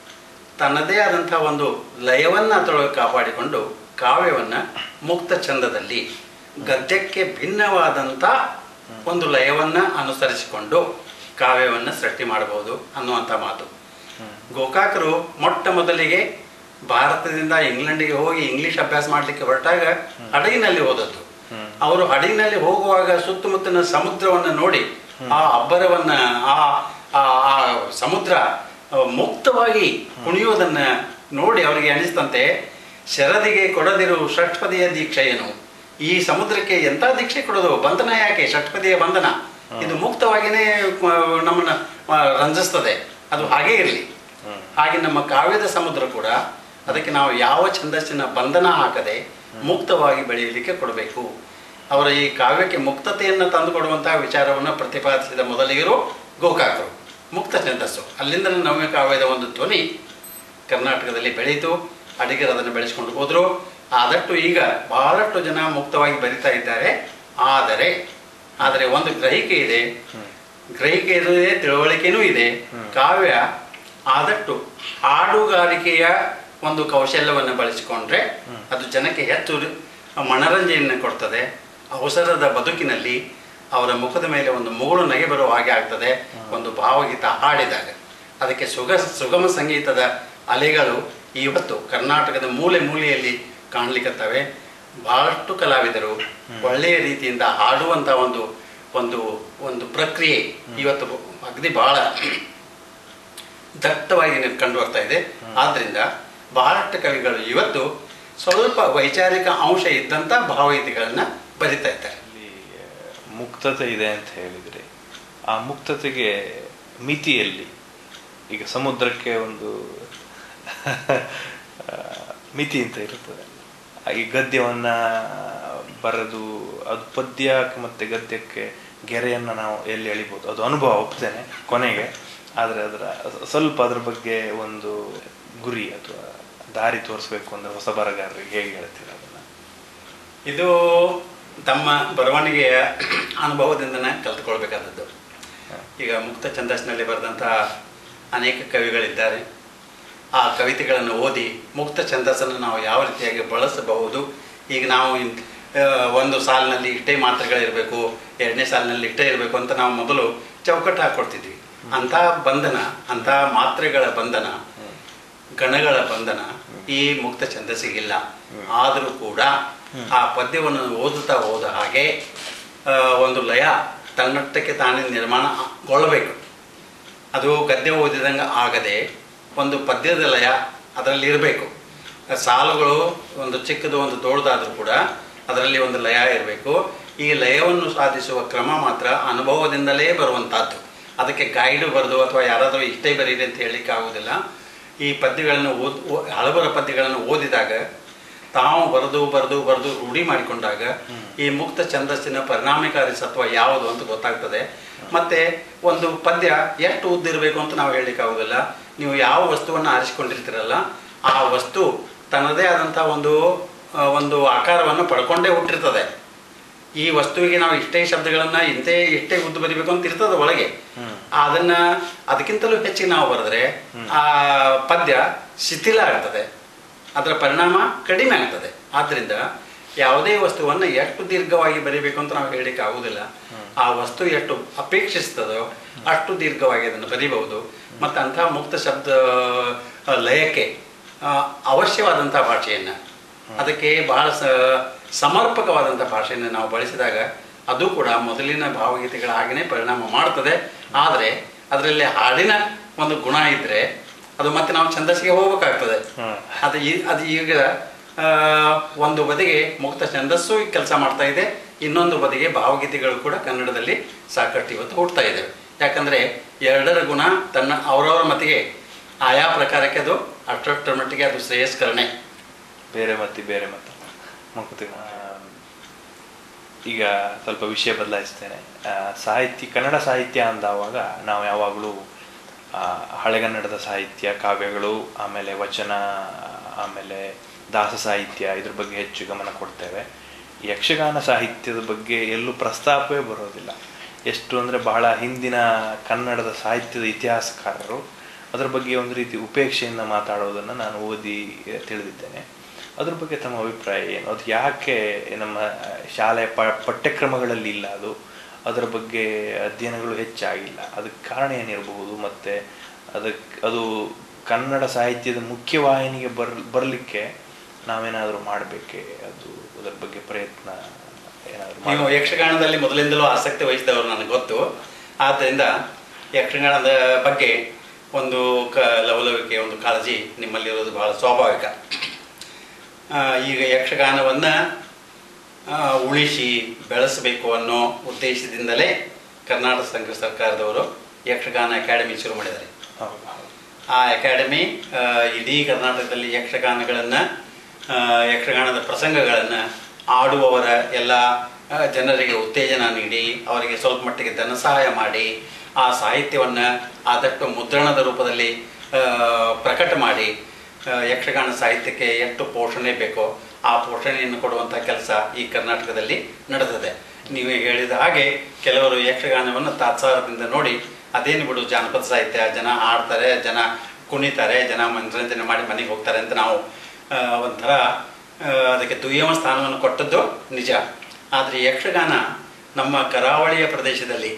ತನ್ನದೇ ಆದಂಥ ಒಂದು ಲಯವನ್ನು ಅದರೊಳಗೆ ಕಾಪಾಡಿಕೊಂಡು ಕಾವ್ಯವನ್ನು ಮುಕ್ತ ಛಂದದಲ್ಲಿ ಗದ್ಯಕ್ಕೆ ಭಿನ್ನವಾದಂಥ ಒಂದು ಲಯವನ್ನು ಅನುಸರಿಸಿಕೊಂಡು ಕಾವ್ಯವನ್ನು ಸೃಷ್ಟಿ ಮಾಡಬಹುದು ಅನ್ನುವಂಥ ಮಾತು ಹ್ಮ್ ಗೋಕಾಕರು ಮೊಟ್ಟ ಮೊದಲಿಗೆ ಭಾರತದಿಂದ ಇಂಗ್ಲೆಂಡಿಗೆ ಹೋಗಿ ಇಂಗ್ಲಿಷ್ ಅಭ್ಯಾಸ ಮಾಡಲಿಕ್ಕೆ ಹೊರಟಾಗ ಹಡಗಿನಲ್ಲಿ ಹೋದದ್ದು ಹ್ಮ್. ಅವರು ಹಡಗಿನಲ್ಲಿ ಹೋಗುವಾಗ ಸುತ್ತಮುತ್ತಲಿನ ಸಮುದ್ರವನ್ನು ನೋಡಿ ಆ ಅಬ್ಬರವನ್ನ ಆ ಆ- ಆ ಸಮುದ್ರ ಆ, ಮುಕ್ತವಾಗಿ ಕುಣಿಯೋದನ್ನ ನೋಡಿ ಅವರಿಗೆ ಅನಿಸ್ತಂತೆ ಶರದಿಗೆ ಕೊಡದಿರು ಷಟ್ಪದಿಯ ದೀಕ್ಷೆಯೇನು ಈ ಸಮುದ್ರಕ್ಕೆ ಎಂಥ ದೀಕ್ಷೆ ಕೊಡೋದು ಬಂಧನ ಯಾಕೆ ಷಟ್ಪದಿಯ ಬಂಧನ ಇದು ಮುಕ್ತವಾಗಿಯೇ ಆ, ನಮ್ಮನ್ನ ಆ, ರಂಜಿಸ್ತದೆ ಅದು ಹಾಗೇ ಇರಲಿ ಹ್ಮ್. ಹಾಗೆ ನಮ್ಮ ಕಾವ್ಯದ ಸಮುದ್ರ ಕೂಡ ಅದಕ್ಕೆ ನಾವು ಯಾವ ಛಂದಸ್ಸಿನ ಬಂಧನ ಹಾಕದೆ ಮುಕ್ತವಾಗಿ ಬೆಳೆಯಲಿಕ್ಕೆ ಕೊಡಬೇಕು ಅವರ ಈ ಕಾವ್ಯಕ್ಕೆ ಮುಕ್ತತೆಯನ್ನು ತಂದುಕೊಡುವಂತಹ ವಿಚಾರವನ್ನು ಪ್ರತಿಪಾದಿಸಿದ ಮೊದಲಿಗರು ಗೋಕಾಕರು ಮುಕ್ತ ಛಂದಸ್ಸು ಅಲ್ಲಿಂದ ನವ್ಯ ಕಾವ್ಯದ ಒಂದು ಧ್ವನಿ ಕರ್ನಾಟಕದಲ್ಲಿ ಬೆಳೀತು ಅಡಿಗರು ಅದನ್ನು ಬೆಳೆಸ್ಕೊಂಡು ಹೋದರು ಆದಷ್ಟು ಈಗ ಬಹಳಷ್ಟು ಜನ ಮುಕ್ತವಾಗಿ ಬರಿತಾ ಇದ್ದಾರೆ ಆದರೆ ಆದರೆ ಒಂದು ಗ್ರಹಿಕೆ ಇದೆ ಗ್ರಹಿಕೆ ಇದೆ ತಿಳುವಳಿಕೆನೂ ಇದೆ ಕಾವ್ಯ ಆದಷ್ಟು ಹಾಡುಗಾರಿಕೆಯ ಒಂದು ಕೌಶಲ್ಯವನ್ನು ಬಳಸಿಕೊಂಡ್ರೆ ಅದು ಜನಕ್ಕೆ ಹೆಚ್ಚು ಮನರಂಜನೆಯನ್ನು ಕೊಡ್ತದೆ ಅವಸರದ ಬದುಕಿನಲ್ಲಿ ಅವರ ಮುಖದ ಮೇಲೆ ಒಂದು ಮುಗುಳು ನಗೆ ಬರುವ ಹಾಗೆ ಆಗ್ತದೆ ಒಂದು ಭಾವಗೀತ ಹಾಡಿದಾಗ ಅದಕ್ಕೆ ಸುಗ ಸುಗಮ ಸಂಗೀತದ ಅಲೆಗಳು ಇವತ್ತು ಕರ್ನಾಟಕದ ಮೂಲೆ ಮೂಲೆಯಲ್ಲಿ ಕಾಣಲಿಕ್ಕತ್ತವೆ ಬಹಳಷ್ಟು ಕಲಾವಿದರು ಒಳ್ಳೆಯ ರೀತಿಯಿಂದ ಹಾಡುವಂಥ ಒಂದು ಒಂದು ಒಂದು ಪ್ರಕ್ರಿಯೆ ಇವತ್ತು ಅಗದಿ ಬಹಳ ದಟ್ಟವಾಗಿ ಕಂಡು ಬರ್ತಾ ಇದೆ ಆದ್ರಿಂದ ಬಹಳಷ್ಟು ಕವಿಗಳು ಇವತ್ತು ಸ್ವಲ್ಪ ವೈಚಾರಿಕ ಅಂಶ ಇದ್ದಂಥ ಭಾವಗೀತೆಗಳನ್ನು ಬರಿತಾ ಇದ್ದಾರೆ ಇಲ್ಲಿ ಮುಕ್ತತೆ ಇದೆ ಅಂತ ಹೇಳಿದ್ರಿ ಆ ಮುಕ್ತತೆಗೆ ಮಿತಿಯಲ್ಲಿ ಈಗ ಸಮುದ್ರಕ್ಕೆ ಒಂದು ಆ, ಮಿತಿ ಅಂತ ಇರುತ್ತದೆ ಈ ಗದ್ಯವನ್ನ ಬರೆದು ಅದು ಪದ್ಯಕ್ಕೆ ಮತ್ತೆ ಗದ್ಯಕ್ಕೆ ಗೆರೆಯನ್ನ ನಾವು ಎಲ್ಲಿ ಎಳಿಬೋದು ಅದು ಅನುಭವ ಒಪ್ತೇನೆ ಕೊನೆಗೆ ಆದರೆ ಅದರ ಸ್ವಲ್ಪ ಅದ್ರ ಬಗ್ಗೆ ಒಂದು ಗುರಿ ಅಥವಾ ದಾರಿ ತೋರಿಸ್ಬೇಕು ಅಂದ್ರೆ ಹೊಸ ಬರಗಾರರಿಗೆ ಹೇಗೆ ಹೇಳ್ತೀರ ಅದನ್ನ ಇದು ತಮ್ಮ ಬರವಣಿಗೆಯ ಅನುಭವದಿಂದನೇ ಕಲ್ತ್ಕೊಳ್ಬೇಕಾದದ್ದು ಈಗ ಮುಕ್ತ ಛಂದಸ್ಸಿನಲ್ಲಿ ಬರೆದಂಥ ಅನೇಕ ಕವಿಗಳಿದ್ದಾರೆ ಆ ಕವಿತೆಗಳನ್ನು ಓದಿ ಮುಕ್ತ ಛಂದಸ್ಸನ್ನು ನಾವು ಯಾವ ರೀತಿಯಾಗಿ ಬಳಸಬಹುದು ಈಗ ನಾವು ಇನ್- ಆ, ಒಂದು ಸಾಲಿನಲ್ಲಿ ಇಷ್ಟೇ ಮಾತ್ರೆಗಳಿರಬೇಕು ಎರಡನೇ ಸಾಲಿನಲ್ಲಿ ಇಷ್ಟೇ ಇರಬೇಕು ಅಂತ ನಾವು ಮೊದಲು ಚೌಕಟ್ಟು ಹಾಕ್ಕೊಡ್ತಿದ್ವಿ ಅಂಥ ಬಂಧನ ಅಂಥ ಮಾತ್ರೆಗಳ ಬಂಧನ ಗಣಗಳ ಬಂಧನ ಈ ಮುಕ್ತ ಛಂದಸ್ಸಿಗಿಲ್ಲ ಆದರೂ ಕೂಡ ಆ ಪದ್ಯವನ್ನು ಓದುತ್ತಾ ಹೋದ ಹಾಗೆ ಆ, ಒಂದು ಲಯ ತನ್ನಷ್ಟಕ್ಕೆ ತಾನೇ ನಿರ್ಮಾಣಗೊಳ್ಳಬೇಕು ಅದು ಗದ್ಯ ಓದಿದಂಗೆ ಆಗದೆ ಒಂದು ಪದ್ಯದ ಲಯ ಅದರಲ್ಲಿ ಇರಬೇಕು ಸಾಲುಗಳು ಒಂದು ಚಿಕ್ಕದು ಒಂದು ದೊಡ್ಡದಾದರೂ ಕೂಡ ಅದರಲ್ಲಿ ಒಂದು ಲಯ ಇರಬೇಕು ಈ ಲಯವನ್ನು ಸಾಧಿಸುವ ಕ್ರಮ ಮಾತ್ರ ಅನುಭವದಿಂದಲೇ ಬರುವಂತಹದ್ದು ಅದಕ್ಕೆ ಗೈಡು ಬರೆದು ಅಥವಾ ಯಾರಾದರೂ ಇಷ್ಟೇ ಬರೀರಿ ಅಂತ ಹೇಳಲಿಕ್ಕೆ ಆಗುವುದಿಲ್ಲ ಈ ಪದ್ಯಗಳನ್ನು ಓದ್ ಓ- ಹಲವರ ಪದ್ಯಗಳನ್ನು ಓದಿದಾಗ ತಾವು ಬರೆದು ಬರೆದು ಬರೆದು ರೂಢಿ ಮಾಡಿಕೊಂಡಾಗ ಈ ಮುಕ್ತ ಛಂದಸ್ಸಿನ ಪರಿಣಾಮಕಾರಿ ಸತ್ವ ಯಾವುದು ಅಂತ ಗೊತ್ತಾಗ್ತದೆ ಮತ್ತೆ ಒಂದು ಪದ್ಯ ಎಷ್ಟು ಉದ್ದಿರಬೇಕು ಅಂತ ನಾವು ಹೇಳಲಿಕ್ಕೆ ಆಗುದಿಲ್ಲ ನೀವು ಯಾವ ವಸ್ತುವನ್ನು ಆರಿಸಿಕೊಂಡಿರ್ತೀರಲ್ಲ ಆ ವಸ್ತು ತನ್ನದೇ ಆದಂಥ ಒಂದು ಆ, ಒಂದು ಆಕಾರವನ್ನು ಪಡ್ಕೊಂಡೇ ಹುಟ್ಟಿರ್ತದೆ ಈ ವಸ್ತುವಿಗೆ ನಾವು ಇಷ್ಟೇ ಶಬ್ದಗಳನ್ನ ಇಂತೆ ಇಷ್ಟೇ ಉದ್ದು ಬರಿಬೇಕು ಅಂತ ಇರ್ತದೆ ಒಳಗೆ ಅದನ್ನ ಅದಕ್ಕಿಂತಲೂ ಹೆಚ್ಚಿಗೆ ನಾವು ಬರೆದ್ರೆ ಆ ಪದ್ಯ ಶಿಥಿಲ ಆಗ್ತದೆ ಅದರ ಪರಿಣಾಮ ಕಡಿಮೆ ಆಗ್ತದೆ ಆದ್ರಿಂದ ಯಾವುದೇ ವಸ್ತುವನ್ನು ಎಷ್ಟು ದೀರ್ಘವಾಗಿ ಬರೀಬೇಕು ಅಂತ ನಾವು ಹೇಳಲಿಕ್ಕೆ ಆಗುವುದಿಲ್ಲ ಆ ವಸ್ತು ಎಷ್ಟು ಅಪೇಕ್ಷಿಸ್ತದೋ ಅಷ್ಟು ದೀರ್ಘವಾಗಿ ಅದನ್ನು ಬರೀಬಹುದು ಮತ್ತು ಅಂತಹ ಮುಕ್ತ ಶಬ್ದ ಆ, ಲಯಕ್ಕೆ ಆ, ಅವಶ್ಯವಾದಂಥ ಭಾಷೆಯನ್ನು ಅದಕ್ಕೆ ಬಹಳ ಸ ಸಮರ್ಪಕವಾದಂಥ ಭಾಷೆಯನ್ನು ನಾವು ಬಳಸಿದಾಗ ಅದು ಕೂಡ ಮೊದಲಿನ ಭಾವಗೀತೆಗಳ ಹಾಗೆಯೇ ಪರಿಣಾಮ ಮಾಡ್ತದೆ ಆದರೆ ಅದರಲ್ಲಿ ಹಾಡಿನ ಒಂದು ಗುಣ ಇದ್ದರೆ ಅದು ಮತ್ತೆ ನಾವು ಛಂದಸ್ಸಿಗೆ ಹೋಗ್ಬೇಕಾಗ್ತದೆ ಹ್ಮ್. ಅದು ಈ ಅದು ಈಗ ಆ, ಒಂದು ಬದಿಗೆ ಮುಕ್ತ ಛಂದಸ್ಸು ಕೆಲಸ ಮಾಡ್ತಾ ಇದೆ ಇನ್ನೊಂದು ಬದಿಗೆ ಭಾವಗೀತೆಗಳು ಕೂಡ ಕನ್ನಡದಲ್ಲಿ ಸಾಕಷ್ಟು ಇವತ್ತು ಹುಡ್ತಾ ಇದ್ದೇವೆ ಯಾಕಂದರೆ ಎರಡರ ಗುಣ ತನ್ನ ಅವರವರ ಮತಿಗೆ ಆಯಾ ಪ್ರಕಾರಕ್ಕೆ ಅದು ಅಷ್ಟರ ಮಟ್ಟಿಗೆ ಅದು ಶ್ರೇಯಸ್ಕರಣೆ ಬೇರೆ ಮತ್ತೆ ಬೇರೆ ಮತ್ತೆ ಮುಕ್ತಿ ಆ, ಈಗ ಸ್ವಲ್ಪ ವಿಷಯ ಬದಲಾಯಿಸ್ತೇನೆ ಆ, ಸಾಹಿತ್ಯ ಕನ್ನಡ ಸಾಹಿತ್ಯ ಅಂದಾವಾಗ ನಾವು ಯಾವಾಗಲೂ ಆ, ಹಳೆಗನ್ನಡದ ಸಾಹಿತ್ಯ ಕಾವ್ಯಗಳು ಆಮೇಲೆ ವಚನ ಆಮೇಲೆ ದಾಸ ಸಾಹಿತ್ಯ ಇದ್ರ ಬಗ್ಗೆ ಹೆಚ್ಚು ಗಮನ ಕೊಡ್ತೇವೆ ಯಕ್ಷಗಾನ ಸಾಹಿತ್ಯದ ಬಗ್ಗೆ ಎಲ್ಲೂ ಪ್ರಸ್ತಾಪವೇ ಬರೋದಿಲ್ಲ ಎಷ್ಟು ಅಂದರೆ ಬಹಳ ಹಿಂದಿನ ಕನ್ನಡದ ಸಾಹಿತ್ಯದ ಇತಿಹಾಸಕಾರರು ಅದರ ಬಗ್ಗೆ ಒಂದು ರೀತಿ ಉಪೇಕ್ಷೆಯಿಂದ ಮಾತಾಡೋದನ್ನು ನಾನು ಓದಿ ತಿಳಿದಿದ್ದೇನೆ ಅದ್ರ ಬಗ್ಗೆ ತಮ್ಮ ಅಭಿಪ್ರಾಯ ಏನು ಅದು ಯಾಕೆ ನಮ್ಮ ಶಾಲೆಯ ಪ ಪಠ್ಯಕ್ರಮಗಳಲ್ಲಿ ಇಲ್ಲ ಅದು ಅದರ ಬಗ್ಗೆ ಅಧ್ಯಯನಗಳು ಹೆಚ್ಚಾಗಿಲ್ಲ ಅದಕ್ಕೆ ಕಾರಣ ಏನಿರಬಹುದು ಮತ್ತು ಅದಕ್ಕೆ ಅದು ಕನ್ನಡ ಸಾಹಿತ್ಯದ ಮುಖ್ಯವಾಹಿನಿಗೆ ಬರ್ ಬರಲಿಕ್ಕೆ ನಾವೇನಾದರೂ ಮಾಡಬೇಕೆ ಅದು ಅದರ ಬಗ್ಗೆ ಪ್ರಯತ್ನ ಏನಾದರೂ ನೀವು ಯಕ್ಷಗಾನದಲ್ಲಿ ಮೊದಲಿಂದಲೂ ಆಸಕ್ತಿ ವಹಿಸಿದವರು ನನಗೆ ಗೊತ್ತು ಆದ್ದರಿಂದ ಯಕ್ಷಗಾನದ ಬಗ್ಗೆ ಒಂದು ಕ ಲವಲವಿಕೆ ಒಂದು ಕಾಳಜಿ ನಿಮ್ಮಲ್ಲಿರೋದು ಬಹಳ ಸ್ವಾಭಾವಿಕ ಆ, ಈಗ ಯಕ್ಷಗಾನವನ್ನು ಉಳಿಸಿ ಬೆಳೆಸಬೇಕು ಅನ್ನೋ ಉದ್ದೇಶದಿಂದಲೇ ಕರ್ನಾಟಕ ಸಂಘ ಸರ್ಕಾರದವರು ಯಕ್ಷಗಾನ ಅಕಾಡೆಮಿ ಶುರು ಮಾಡಿದ್ದಾರೆ ಹೌದು ಹೌದು ಆ ಅಕಾಡೆಮಿ ಆ, ಇಡೀ ಕರ್ನಾಟಕದಲ್ಲಿ ಯಕ್ಷಗಾನಗಳನ್ನು ಯಕ್ಷಗಾನದ ಪ್ರಸಂಗಗಳನ್ನು ಆಡುವವರ ಎಲ್ಲ ಆ, ಜನರಿಗೆ ಉತ್ತೇಜನ ನೀಡಿ ಅವರಿಗೆ ಸ್ವಲ್ಪ ಮಟ್ಟಿಗೆ ಧನ ಸಹಾಯ ಮಾಡಿ ಆ ಸಾಹಿತ್ಯವನ್ನು ಆದಷ್ಟು ಮುದ್ರಣದ ರೂಪದಲ್ಲಿ ಆ, ಪ್ರಕಟ ಮಾಡಿ ಆ, ಯಕ್ಷಗಾನ ಸಾಹಿತ್ಯಕ್ಕೆ ಎಷ್ಟು ಪೋಷಣೆ ಬೇಕೋ ಆ ಪೋಷಣೆಯನ್ನು ಕೊಡುವಂಥ ಕೆಲಸ ಈ ಕರ್ನಾಟಕದಲ್ಲಿ ನಡೆದಿದೆ ನೀವು ಹೇಳಿದ ಹಾಗೆ ಕೆಲವರು ಯಕ್ಷಗಾನವನ್ನು ತಾತ್ಸಾರದಿಂದ ನೋಡಿ ಅದೇನು ಬಿಡು ಜಾನಪದ ಸಾಹಿತ್ಯ ಜನ ಆಡ್ತಾರೆ ಜನ ಕುಣಿತಾರೆ ಜನ ಮನರಂಜನೆ ಮಾಡಿ ಮನೆಗೆ ಹೋಗ್ತಾರೆ ಅಂತ ನಾವು ಆ, ಒಂಥರ ಆ, ಅದಕ್ಕೆ ದುಯ್ಯಮ ಸ್ಥಾನವನ್ನು ಕೊಟ್ಟದ್ದು ನಿಜ ಆದರೆ ಯಕ್ಷಗಾನ ನಮ್ಮ ಕರಾವಳಿಯ ಪ್ರದೇಶದಲ್ಲಿ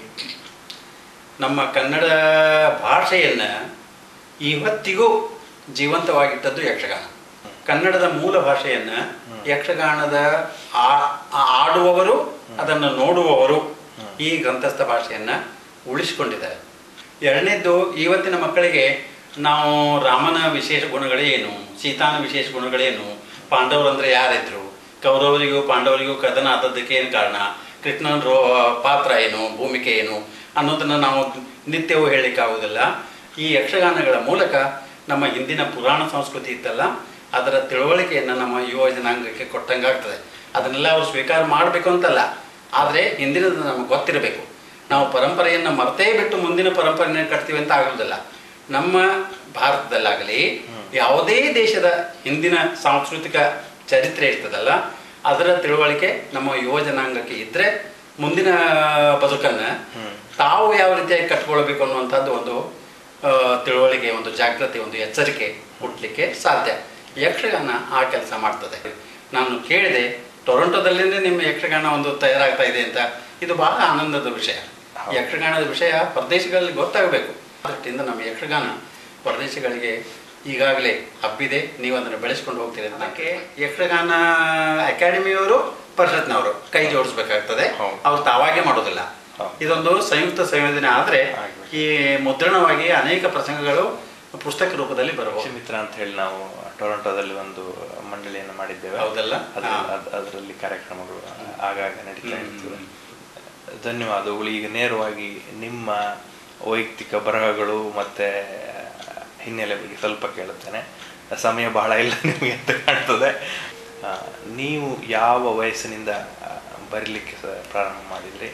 ನಮ್ಮ ಕನ್ನಡ ಭಾಷೆಯನ್ನು ಇವತ್ತಿಗೂ ಜೀವಂತವಾಗಿಟ್ಟದ್ದು ಯಕ್ಷಗಾನ ಕನ್ನಡದ ಮೂಲ ಭಾಷೆಯನ್ನು ಯಕ್ಷಗಾನದ ಆ- ಆ- ಆಡುವವರು ಅದನ್ನು ನೋಡುವವರು ಈ ಗ್ರಂಥಸ್ಥ ಭಾಷೆಯನ್ನು ಉಳಿಸಿಕೊಂಡಿದ್ದಾರೆ ಎರಡನೇದ್ದು ಇವತ್ತಿನ ಮಕ್ಕಳಿಗೆ ನಾವು ರಾಮನ ವಿಶೇಷ ಗುಣಗಳೇನು ಸೀತಾನ ವಿಶೇಷ ಗುಣಗಳೇನು ಪಾಂಡವರು ಅಂದರೆ ಯಾರಿದ್ರು ಕೌರವರಿಗೂ ಪಾಂಡವರಿಗೂ ಕದನ ಆದದ್ದಕ್ಕೆ ಏನು ಕಾರಣ ಕೃಷ್ಣನ ರೋ ಪಾತ್ರ ಏನು ಭೂಮಿಕೆ ಏನು ಅನ್ನೋದನ್ನು ನಾವು ನಿತ್ಯವೂ ಹೇಳಲಿಕ್ಕಾಗುವುದಿಲ್ಲ ಈ ಯಕ್ಷಗಾನಗಳ ಮೂಲಕ ನಮ್ಮ ಹಿಂದಿನ ಪುರಾಣ ಸಂಸ್ಕೃತಿ ಇತ್ತಲ್ಲ ಅದರ ತಿಳುವಳಿಕೆಯನ್ನು ನಮ್ಮ ಯುವ ಜನಾಂಗಕ್ಕೆ ಕೊಟ್ಟಂಗಾಗ್ತದೆ ಅದನ್ನೆಲ್ಲ ಅವರು ಸ್ವೀಕಾರ ಮಾಡಬೇಕು ಅಂತಲ್ಲ ಆದರೆ ಹಿಂದಿನದು ನಮಗೆ ಗೊತ್ತಿರಬೇಕು ನಾವು ಪರಂಪರೆಯನ್ನು ಮರ್ತೇ ಬಿಟ್ಟು ಮುಂದಿನ ಪರಂಪರೆಯನ್ನು ಕಟ್ತೀವಿ ಅಂತ ಆಗೋದಿಲ್ಲ ನಮ್ಮ ಭಾರತದಲ್ಲಾಗಲಿ ಯಾವುದೇ ದೇಶದ ಹಿಂದಿನ ಸಾಂಸ್ಕೃತಿಕ ಚರಿತ್ರೆ ಇರ್ತದಲ್ಲ ಅದರ ತಿಳುವಳಿಕೆ ನಮ್ಮ ಯುವ ಜನಾಂಗಕ್ಕೆ ಇದ್ದರೆ ಮುಂದಿನ ಬದುಕನ್ನು ತಾವು ಯಾವ ರೀತಿಯಾಗಿ ಕಟ್ಕೊಳ್ಬೇಕು ಅನ್ನುವಂಥದ್ದು ಒಂದು ಆ, ತಿಳುವಳಿಕೆ ಒಂದು ಜಾಗೃತಿ ಒಂದು ಎಚ್ಚರಿಕೆ ಹುಟ್ಟಲಿಕ್ಕೆ ಸಾಧ್ಯ ಯಕ್ಷಗಾನ ಆ ಕೆಲಸ ಮಾಡ್ತದೆ ನಾನು ಕೇಳಿದೆ ಟೊರೊಂಟೊದಲ್ಲಿಂದ ನಿಮ್ಮ ಯಕ್ಷಗಾನ ಒಂದು ತಯಾರಾಗ್ತಾ ಇದೆ ಅಂತ ಇದು ಬಹಳ ಆನಂದದ ವಿಷಯ ಹೌದು. ಯಕ್ಷಗಾನದ ವಿಷಯ ಪ್ರದೇಶಗಳಲ್ಲಿ ಗೊತ್ತಾಗಬೇಕು ಅದರಿಂದ ನಮ್ಮ ಯಕ್ಷಗಾನ ಪ್ರದೇಶಗಳಿಗೆ ಈಗಾಗಲೇ ಹಬ್ಬಿದೆ ನೀವು ಅದನ್ನು ಬೆಳೆಸ್ಕೊಂಡು ಹೋಗ್ತೀರಿ ಅದಕ್ಕೆ ಯಕ್ಷಗಾನ ಅಕಾಡೆಮಿಯವರು ಪರಿಷತ್ನವರು ಕೈ ಜೋಡಿಸ್ಬೇಕಾಗ್ತದೆ ಹೌದು. ಅವ್ರು ತಾವಾಗೆ ಮಾಡೋದಿಲ್ಲ ಹೌದು. ಇದೊಂದು ಸಂಯುಕ್ತ ಸಂಯೋಜನೆ ಆದರೆ ಆಗ್ಬೇಕು. ಈ ಮುದ್ರಣವಾಗಿ ಅನೇಕ ಪ್ರಸಂಗಗಳು ಪುಸ್ತಕ ರೂಪದಲ್ಲಿ ಬರಬಹುದು ಮಿತ್ರ ಅಂತ ಹೇಳಿ ನಾವು ಟೊರೊಂಟೊದಲ್ಲಿ ಒಂದು ಮಂಡಳಿಯನ್ನು ಮಾಡಿದ್ದೇವೆ ಹೌದಲ್ಲ? ಅದ್ರ- ಹಾ. ಅದ್- ಅದರಲ್ಲಿ ಕಾರ್ಯಕ್ರಮಗಳು ಆಗಾಗ ನಡೀತಾ ಇರ್ತದೆ ಧನ್ಯವಾದಗಳು ಈಗ ನೇರವಾಗಿ ನಿಮ್ಮ ವೈಯಕ್ತಿಕ ಬರಹಗಳು ಮತ್ತೆ ಹಿನ್ನೆಲೆ ಬಗ್ಗೆ ಸ್ವಲ್ಪ ಕೇಳುತ್ತೇನೆ ಸಮಯ ಬಹಳ ಇಲ್ಲ ನಿಮಗೆ ಅಂತ ಕಾಣ್ತದೆ ಆ, ನೀವು ಯಾವ ವಯಸ್ಸಿನಿಂದ ಆ, ಬರೀಲಿಕ್ಕೆ ಸ- ಪ್ರಾರಂಭ ಮಾಡಿದ್ರಿ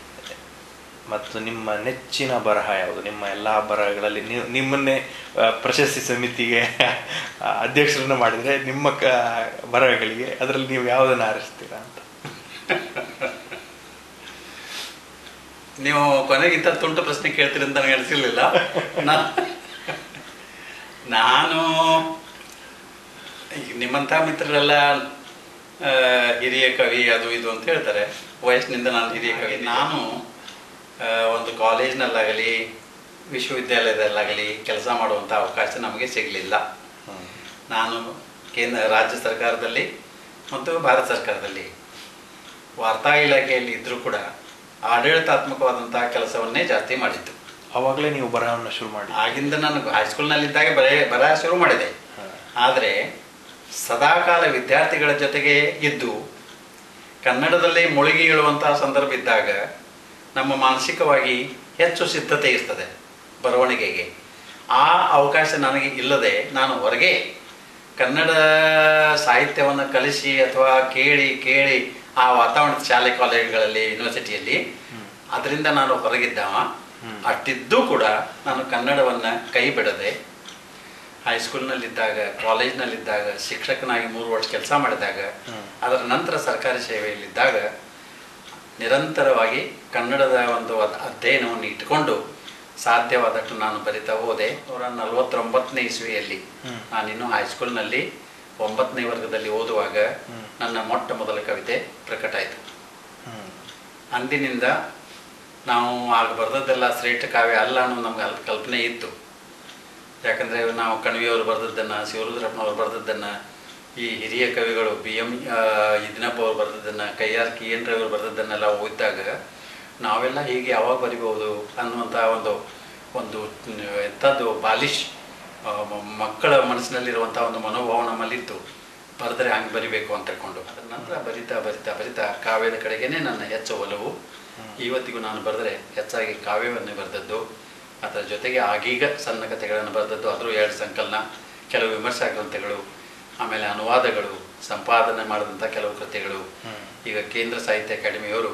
ಮತ್ತು ನಿಮ್ಮ ನೆಚ್ಚಿನ ಬರಹ ಯಾವುದು ನಿಮ್ಮ ಎಲ್ಲ ಬರಹಗಳಲ್ಲಿ ನೀವು ನಿಮ್ಮನ್ನೇ ಆ, ಪ್ರಶಸ್ತಿ ಸಮಿತಿಗೆ ಆ, ಅಧ್ಯಕ್ಷರನ್ನು ಮಾಡಿದರೆ ನಿಮ್ಮ ಕ ಬರಹಗಳಿಗೆ ಅದರಲ್ಲಿ ನೀವು ಯಾವುದನ್ನು ಆರಿಸ್ತೀರಾ ಅಂತ ನೀವು ಕೊನೆಗಿಂತ ತುಂಟು ಪ್ರಶ್ನೆ ಕೇಳ್ತೀರಿ ಅಂತ ನನಗೆ ಅನಿಸಿರ್ಲಿಲ್ಲ ನಾ- ನಾನು ಈಗ ನಿಮ್ಮಂಥ ಮಿತ್ರರೆಲ್ಲ ಆ, ಹಿರಿಯ ಕವಿ ಅದು ಇದು ಅಂತ ಹೇಳ್ತಾರೆ ವಯಸ್ಸಿನಿಂದ ನಾನು ಹಿರಿಯ ಕವಿ ನಾನು ಆ, ಒಂದು ಕಾಲೇಜ್ನಲ್ಲಾಗಲಿ ವಿಶ್ವವಿದ್ಯಾಲಯದಲ್ಲಾಗಲಿ ಕೆಲಸ ಮಾಡುವಂಥ ಅವಕಾಶ ನಮಗೆ ಸಿಗಲಿಲ್ಲ ಹ್ಮ್. ನಾನು ಕೇಂದ್ರ ರಾಜ್ಯ ಸರ್ಕಾರದಲ್ಲಿ ಮತ್ತು ಭಾರತ ಸರ್ಕಾರದಲ್ಲಿ ವಾರ್ತಾ ಇಲಾಖೆಯಲ್ಲಿ ಇದ್ದರೂ ಕೂಡ ಆಡಳಿತಾತ್ಮಕವಾದಂತಹ ಕೆಲಸವನ್ನೇ ಜಾಸ್ತಿ ಮಾಡಿದ್ದು ಅವಾಗಲೇ ನೀವು ಬರಹವನ್ನು ಶುರು ಮಾಡಿ ಆಗಿಂದ ನಾನು ಹೈಸ್ಕೂಲ್ನಲ್ಲಿದ್ದಾಗ ಬರೇ ಬರಹ ಶುರು ಮಾಡಿದೆ ಹಾ. ಆದರೆ ಸದಾಕಾಲ ವಿದ್ಯಾರ್ಥಿಗಳ ಜೊತೆಗೆ ಇದ್ದು ಕನ್ನಡದಲ್ಲೇ ಮುಳುಗಿ ಹೇಳುವಂತಹ ಸಂದರ್ಭ ಇದ್ದಾಗ ನಮ್ಮ ಮಾನಸಿಕವಾಗಿ ಹೆಚ್ಚು ಸಿದ್ಧತೆ ಇರ್ತದೆ ಬರವಣಿಗೆಗೆ ಆ ಅವಕಾಶ ನನಗೆ ಇಲ್ಲದೆ ನಾನು ಹೊರಗೆ ಕನ್ನಡ ಸಾಹಿತ್ಯವನ್ನು ಕಲಿಸಿ ಅಥವಾ ಕೇಳಿ ಕೇಳಿ ಆ ವಾತಾವರಣದ ಶಾಲೆ ಕಾಲೇಜುಗಳಲ್ಲಿ ಯೂನಿವರ್ಸಿಟಿಯಲ್ಲಿ ಅದರಿಂದ ನಾನು ಹೊರಗಿದ್ದವ ಅಷ್ಟಿದ್ದೂ ಕೂಡ ನಾನು ಕನ್ನಡವನ್ನು ಕೈ ಬಿಡದೆ ಹೈಸ್ಕೂಲ್ನಲ್ಲಿದ್ದಾಗ ಕಾಲೇಜ್ನಲ್ಲಿದ್ದಾಗ ಶಿಕ್ಷಕನಾಗಿ ಮೂರು ವರ್ಷ ಕೆಲಸ ಮಾಡಿದಾಗ ಅದರ ನಂತರ ಸರ್ಕಾರಿ ಸೇವೆಯಲ್ಲಿದ್ದಾಗ ನಿರಂತರವಾಗಿ ಕನ್ನಡದ ಒಂದು ಅದ್- ಅಧ್ಯಯನವನ್ನು ಇಟ್ಟುಕೊಂಡು ಸಾಧ್ಯವಾದಷ್ಟು ನಾನು ಬರಿತಾ ಹೋದೆ ನೂರ ನಲವತ್ತೊಂಬತ್ತನೇ ಇಸ್ವಿಯಲ್ಲಿ ನಾನಿನ್ನು ಹೈಸ್ಕೂಲ್ನಲ್ಲಿ ಒಂಬತ್ತನೇ ವರ್ಗದಲ್ಲಿ ಓದುವಾಗ ನನ್ನ ಮೊಟ್ಟ ಮೊದಲ ಕವಿತೆ ಪ್ರಕಟ ಆಯಿತು ಹ್ಮ್. ಅಂದಿನಿಂದ ನಾವು ಆಗ ಬರೆದದ್ದೆಲ್ಲ ಶ್ರೇಷ್ಠ ಕಾವ್ಯ ಅಲ್ಲ ಅನ್ನೋ ನಮ್ಗೆ ಅಲ್ಪ ಕಲ್ಪನೆ ಇತ್ತು ಯಾಕಂದರೆ ನಾವು ಕಣಿವೆಯವರು ಬರೆದದ್ದನ್ನು ಶಿವರುದ್ರಪ್ಪನವರು ಬರೆದದ್ದನ್ನು ಈ ಹಿರಿಯ ಕವಿಗಳು ಬಿ ಎಂ ಇದಿನಪ್ಪ ಅವ್ರು ಬರೆದದ್ದನ್ನು ಕೈಯಾರ್ ಕೆ ಎನ್ ರವರು ಬರೆದದ್ದನ್ನೆಲ್ಲ ಓದಿದಾಗ ನಾವೆಲ್ಲ ಹೀಗೆ ಯಾವಾಗ ಬರಿಬಹುದು ಅನ್ನುವಂಥ ಒಂದು ಒಂದು ಎಂಥದ್ದು ಬಾಲಿಶ್ ಆ, ಮ- ಮಕ್ಕಳ ಮನಸ್ಸಿನಲ್ಲಿರುವಂಥ ಒಂದು ಮನೋಭಾವ ನಮ್ಮಲ್ಲಿತ್ತು ಬರೆದ್ರೆ ಹಂಗೆ ಬರಿಬೇಕು ಅಂತ ತಿಳ್ಕೊಂಡು ಅದರ ನಂತರ ಬರಿತಾ ಬರಿತಾ ಬರಿತಾ ಕಾವ್ಯದ ಕಡೆಗೇನೆ ನನ್ನ ಹೆಚ್ಚು ಒಲವು ಇವತ್ತಿಗೂ ನಾನು ಬರೆದ್ರೆ ಹೆಚ್ಚಾಗಿ ಕಾವ್ಯವನ್ನೇ ಬರೆದದ್ದು ಅದರ ಜೊತೆಗೆ ಆಗೀಗ ಸಣ್ಣ ಕಥೆಗಳನ್ನು ಬರೆದದ್ದು ಅದರ ಎರಡು ಸಂಕಲನ ಕೆಲವು ವಿಮರ್ಶಾ ಗ್ರಂಥಗಳು ಆಮೇಲೆ ಅನುವಾದಗಳು ಸಂಪಾದನೆ ಮಾಡಿದಂಥ ಕೆಲವು ಕೃತಿಗಳು ಈಗ ಕೇಂದ್ರ ಸಾಹಿತ್ಯ ಅಕಾಡೆಮಿಯವರು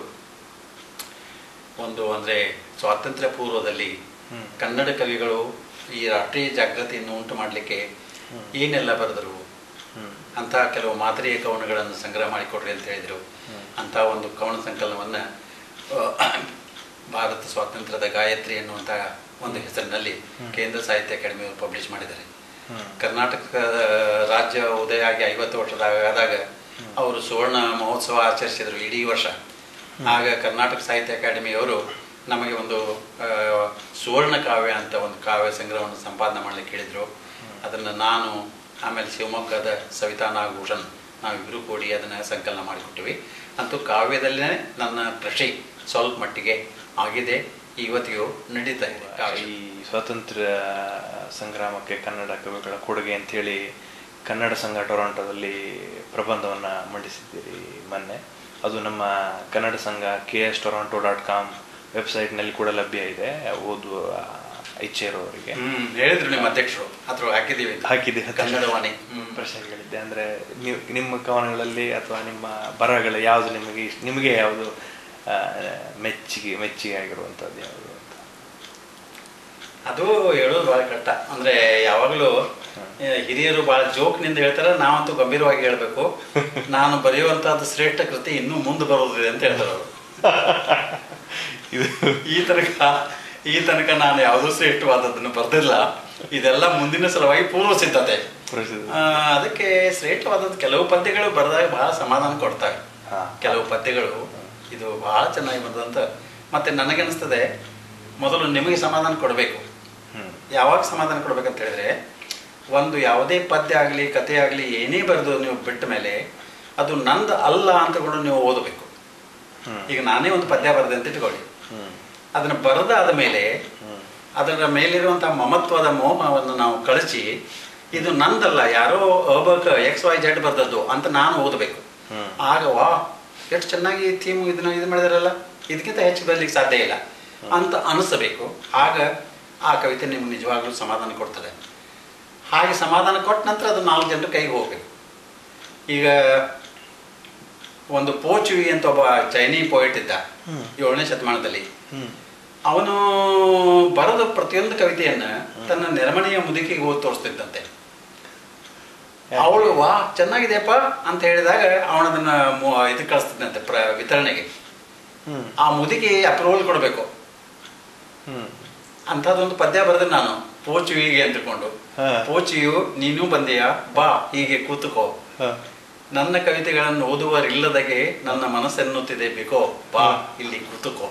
ಒಂದು ಅಂದರೆ ಸ್ವಾತಂತ್ರ್ಯ ಪೂರ್ವದಲ್ಲಿ ಹ್ಮ್. ಕನ್ನಡ ಕವಿಗಳು ಈ ರಾಷ್ಟ್ರೀಯ ಜಾಗೃತಿಯನ್ನು ಉಂಟು ಮಾಡಲಿಕ್ಕೆ ಏನೆಲ್ಲ ಬರೆದರು ಹ್ಮ್. ಅಂತ ಕೆಲವು ಮಾದರಿಯ ಕವನಗಳನ್ನು ಸಂಗ್ರಹ ಮಾಡಿಕೊಡ್ರಿ ಅಂತ ಹೇಳಿದರು ಅಂತ ಒಂದು ಕವನ ಸಂಕಲನವನ್ನು ಭಾರತ ಸ್ವಾತಂತ್ರ್ಯದ ಗಾಯತ್ರಿ ಎನ್ನುವಂಥ ಒಂದು ಹೆಸರಿನಲ್ಲಿ ಕೇಂದ್ರ ಸಾಹಿತ್ಯ ಅಕಾಡೆಮಿಯವರು ಪಬ್ಲಿಷ್ ಮಾಡಿದ್ದಾರೆ ಹ್ಮ್. ಕರ್ನಾಟಕದ ರಾಜ್ಯ ಉದಯ ಆಗಿ ಐವತ್ತು ವರ್ಷದ ಆದಾಗ ಅವರು ಸುವರ್ಣ ಮಹೋತ್ಸವ ಆಚರಿಸಿದರು ಇಡೀ ವರ್ಷ ಆಗ ಕರ್ನಾಟಕ ಸಾಹಿತ್ಯ ಅಕಾಡೆಮಿಯವರು ನಮಗೆ ಒಂದು ಆ, ಸುವರ್ಣ ಕಾವ್ಯ ಅಂತ ಒಂದು ಕಾವ್ಯ ಸಂಗ್ರಹವನ್ನು ಸಂಪಾದನೆ ಮಾಡಲಿಕ್ಕೆ ಹೇಳಿದರು ಅದನ್ನು ನಾನು ಆಮೇಲೆ ಶಿವಮೊಗ್ಗದ ಸವಿತಾ ನಾಗಭೂಷಣ್ ನಾವಿಬ್ಬರು ಕೂಡಿ ಅದನ್ನು ಸಂಕಲನ ಮಾಡಿಕೊಟ್ಟಿವಿ ಅಂತೂ ಕಾವ್ಯದಲ್ಲೇ ನನ್ನ ಕೃಷಿ ಸ್ವಲ್ಪ ಮಟ್ಟಿಗೆ ಆಗಿದೆ ಇವತ್ತಿಗೂ ನಡೀತಾ ಇದೆ ಕಾವ್ಯ ಈ ಸ್ವಾತಂತ್ರ್ಯ ಸಂಗ್ರಾಮಕ್ಕೆ ಕನ್ನಡ ಕವಿಗಳ ಕೊಡುಗೆ ಅಂತೇಳಿ ಕನ್ನಡ ಸಂಘ ಟೊರಾಂಟೋದಲ್ಲಿ ಪ್ರಬಂಧವನ್ನು ಮಂಡಿಸಿದ್ದೀರಿ ಮೊನ್ನೆ ಅದು ನಮ್ಮ Kannada Sangha K S Toronto dot com ವೆಬ್ಸೈಟ್ನಲ್ಲಿ ಕೂಡ ಲಭ್ಯ ಇದೆ ಓದುವ ಇಚ್ಛೆ ಇರೋರಿಗೆ ಹ್ಮ್ ಹೇಳಿದ್ರು ನಿಮ್ಮ ಅಧ್ಯಕ್ಷರು ಅದ್ರ ಹಾಕಿದ್ದೀವಿ ಅಂತ. ಹಾಕಿದ್ದೀವಿ ಕನ್ನಡವಾಣಿ ಹ್ಮ್. ಪ್ರಶ್ನೆಗಳಿದ್ದೆ ಅಂದರೆ ನೀವು ನಿಮ್ಮ ಕವನಗಳಲ್ಲಿ ಅಥವಾ ನಿಮ್ಮ ಬರಹಗಳು ಯಾವುದು ನಿಮಗೆ ಇಷ್ಟ- ನಿಮಗೆ ಯಾವುದು ಆ, ಮೆಚ್ಚುಗೆ ಮೆಚ್ಚುಗೆ ಆಗಿರುವಂಥದ್ದು ಯಾವುದು ಅಂತ ಅದು ಹೇಳೋದು ಬಹಳ ಕಷ್ಟ ಅಂದ್ರೆ ಯಾವಾಗಲೂ ಆ, ಹಿರಿಯರು ಬಹಳ ಜೋಕ್ನಿಂದ ಹೇಳ್ತಾರೆ ನಾವಂತೂ ಗಂಭೀರವಾಗಿ ಹೇಳ್ಬೇಕು ನಾನು ಬರೆಯುವಂತಹದ್ದು ಶ್ರೇಷ್ಠ ಕೃತಿ ಇನ್ನೂ ಮುಂದೆ ಬರೋದಿದೆ ಅಂತ ಹೇಳ್ತಾರೆ ಅವರು ಇದು ಈ ತನಕ ಈ ತನಕ ನಾನು ಯಾವುದೂ ಶ್ರೇಷ್ಠವಾದದ್ದನ್ನು ಬರೆದಿಲ್ಲ ಇದೆಲ್ಲ ಮುಂದಿನ ಸಲುವಾಗಿ ಪೂರ್ವ ಸಿದ್ಧತೆ ಪ್ರಸಿದ್ಧ ಆ, ಅದಕ್ಕೆ ಶ್ರೇಷ್ಠವಾದದ್ದು ಕೆಲವು ಪದ್ಯಗಳು ಬರೆದಾಗ ಬಹಳ ಸಮಾಧಾನ ಕೊಡ್ತವೆ ಹಾ. ಕೆಲವು ಪದ್ಯಗಳು ಇದು ಬಹಳ ಚೆನ್ನಾಗಿ ಬಂದಂತ ಮತ್ತೆ ನನಗನ್ನಿಸ್ತದೆ ಮೊದಲು ನಿಮಗೆ ಸಮಾಧಾನ ಕೊಡಬೇಕು ಹ್ಮ್ ಯಾವಾಗ ಸಮಾಧಾನ ಕೊಡ್ಬೇಕಂತ ಹೇಳಿದ್ರೆ ಒಂದು ಯಾವುದೇ ಪದ್ಯ ಆಗಲಿ ಕಥೆ ಆಗಲಿ ಏನೇ ಬರೆದು ನೀವು ಬಿಟ್ಟ ಮೇಲೆ ಅದು ನಂದು ಅಲ್ಲ ಅಂತ ಕೂಡ ನೀವು ಓದಬೇಕು ಹ್ಮ್. ಈಗ ನಾನೇ ಒಂದು ಪದ್ಯ ಬರೆದೆ ಅಂತ ಇಟ್ಕೊಳ್ಳಿ ಹ್ಮ್ ಅದನ್ನು ಬರೆದಾದ ಮೇಲೆ ಹ್ಮ್ ಅದರ ಮೇಲಿರುವಂಥ ಮಮತ್ವದ ಮೋಹವನ್ನು ನಾವು ಕಳಿಸಿ ಇದು ನಂದಲ್ಲ ಯಾರೋ ಅಬಕ ಎಕ್ಸ್ ವೈ ಜೆಡ್ ಬರ್ದದ್ದು ಅಂತ ನಾನು ಓದಬೇಕು ಹ್ಮ್. ಆಗ ವಾ ಎಷ್ಟು ಚೆನ್ನಾಗಿ ಥೀಮ್ ಇದನ್ನ ಇದು ಮಾಡಿದಾರಲ್ಲ ಇದಕ್ಕಿಂತ ಹೆಚ್ಚು ಬರಲಿಕ್ಕೆ ಸಾಧ್ಯ ಇಲ್ಲ ಅಂತ ಅನಿಸಬೇಕು ಆಗ ಆ ಕವಿತೆ ನಿಮ್ಗೆ ನಿಜವಾಗ್ಲೂ ಸಮಾಧಾನ ಕೊಡ್ತದೆ ಹಾಗೆ ಸಮಾಧಾನ ಕೊಟ್ಟ ನಂತರ ಅದು ನಾಲ್ಕು ಜನರ ಕೈಗೆ ಹೋಗ್ಬೇಕು ಈಗ ಒಂದು ಪೋಚುವಿ ಅಂತ ಒಬ್ಬ ಚೈನೀ ಪೋಯಿಟ್ ಇದ್ದ ಹ್ಮ್. ಏಳನೇ ಶತಮಾನದಲ್ಲಿ ಹ್ಮ್ ಅವನು ಬರೆದ ಪ್ರತಿಯೊಂದು ಕವಿತೆಯನ್ನ ತನ್ನ ನೆರಮನೆಯ ಮುದುಕಿಗೆ ಓದಿ ತೋರಿಸ್ತಿದ್ದಂತೆ ಅವಳು ವಾ ಚೆನ್ನಾಗಿದೆಯಪ್ಪ ಅಂತ ಹೇಳಿದಾಗ ಅವನದನ್ನ ಇದು ಕಳಿಸ್ತಿದ್ದಂತೆ ಪ್ರ ವಿತರಣೆಗೆ ಹ್ಮ್ ಆ ಮುದುಕಿ ಅಪ್ರೂವಲ್ ಕೊಡಬೇಕು ಹ್ಮ್ ಅಂಥದ್ದೊಂದು ಪದ್ಯ ಬರೆದೆ ನಾನು ಪೋಚುವಿಗೆ ಅಂತಕೊಂಡು ಹಾ. ಪೋಚಿಯು ನೀನು ಬಂದೆಯಾ ಬಾ ಹೀಗೆ ಕೂತುಕೋ ಹ. ನನ್ನ ಕವಿತೆಗಳನ್ನು ಓದುವರಿಲ್ಲದಗೆ ನನ್ನ ಮನಸ್ಸೆನ್ನುತ್ತಿದೆ ಬೇಕೋ ಬಾ ಇಲ್ಲಿ ಕೂತುಕೋ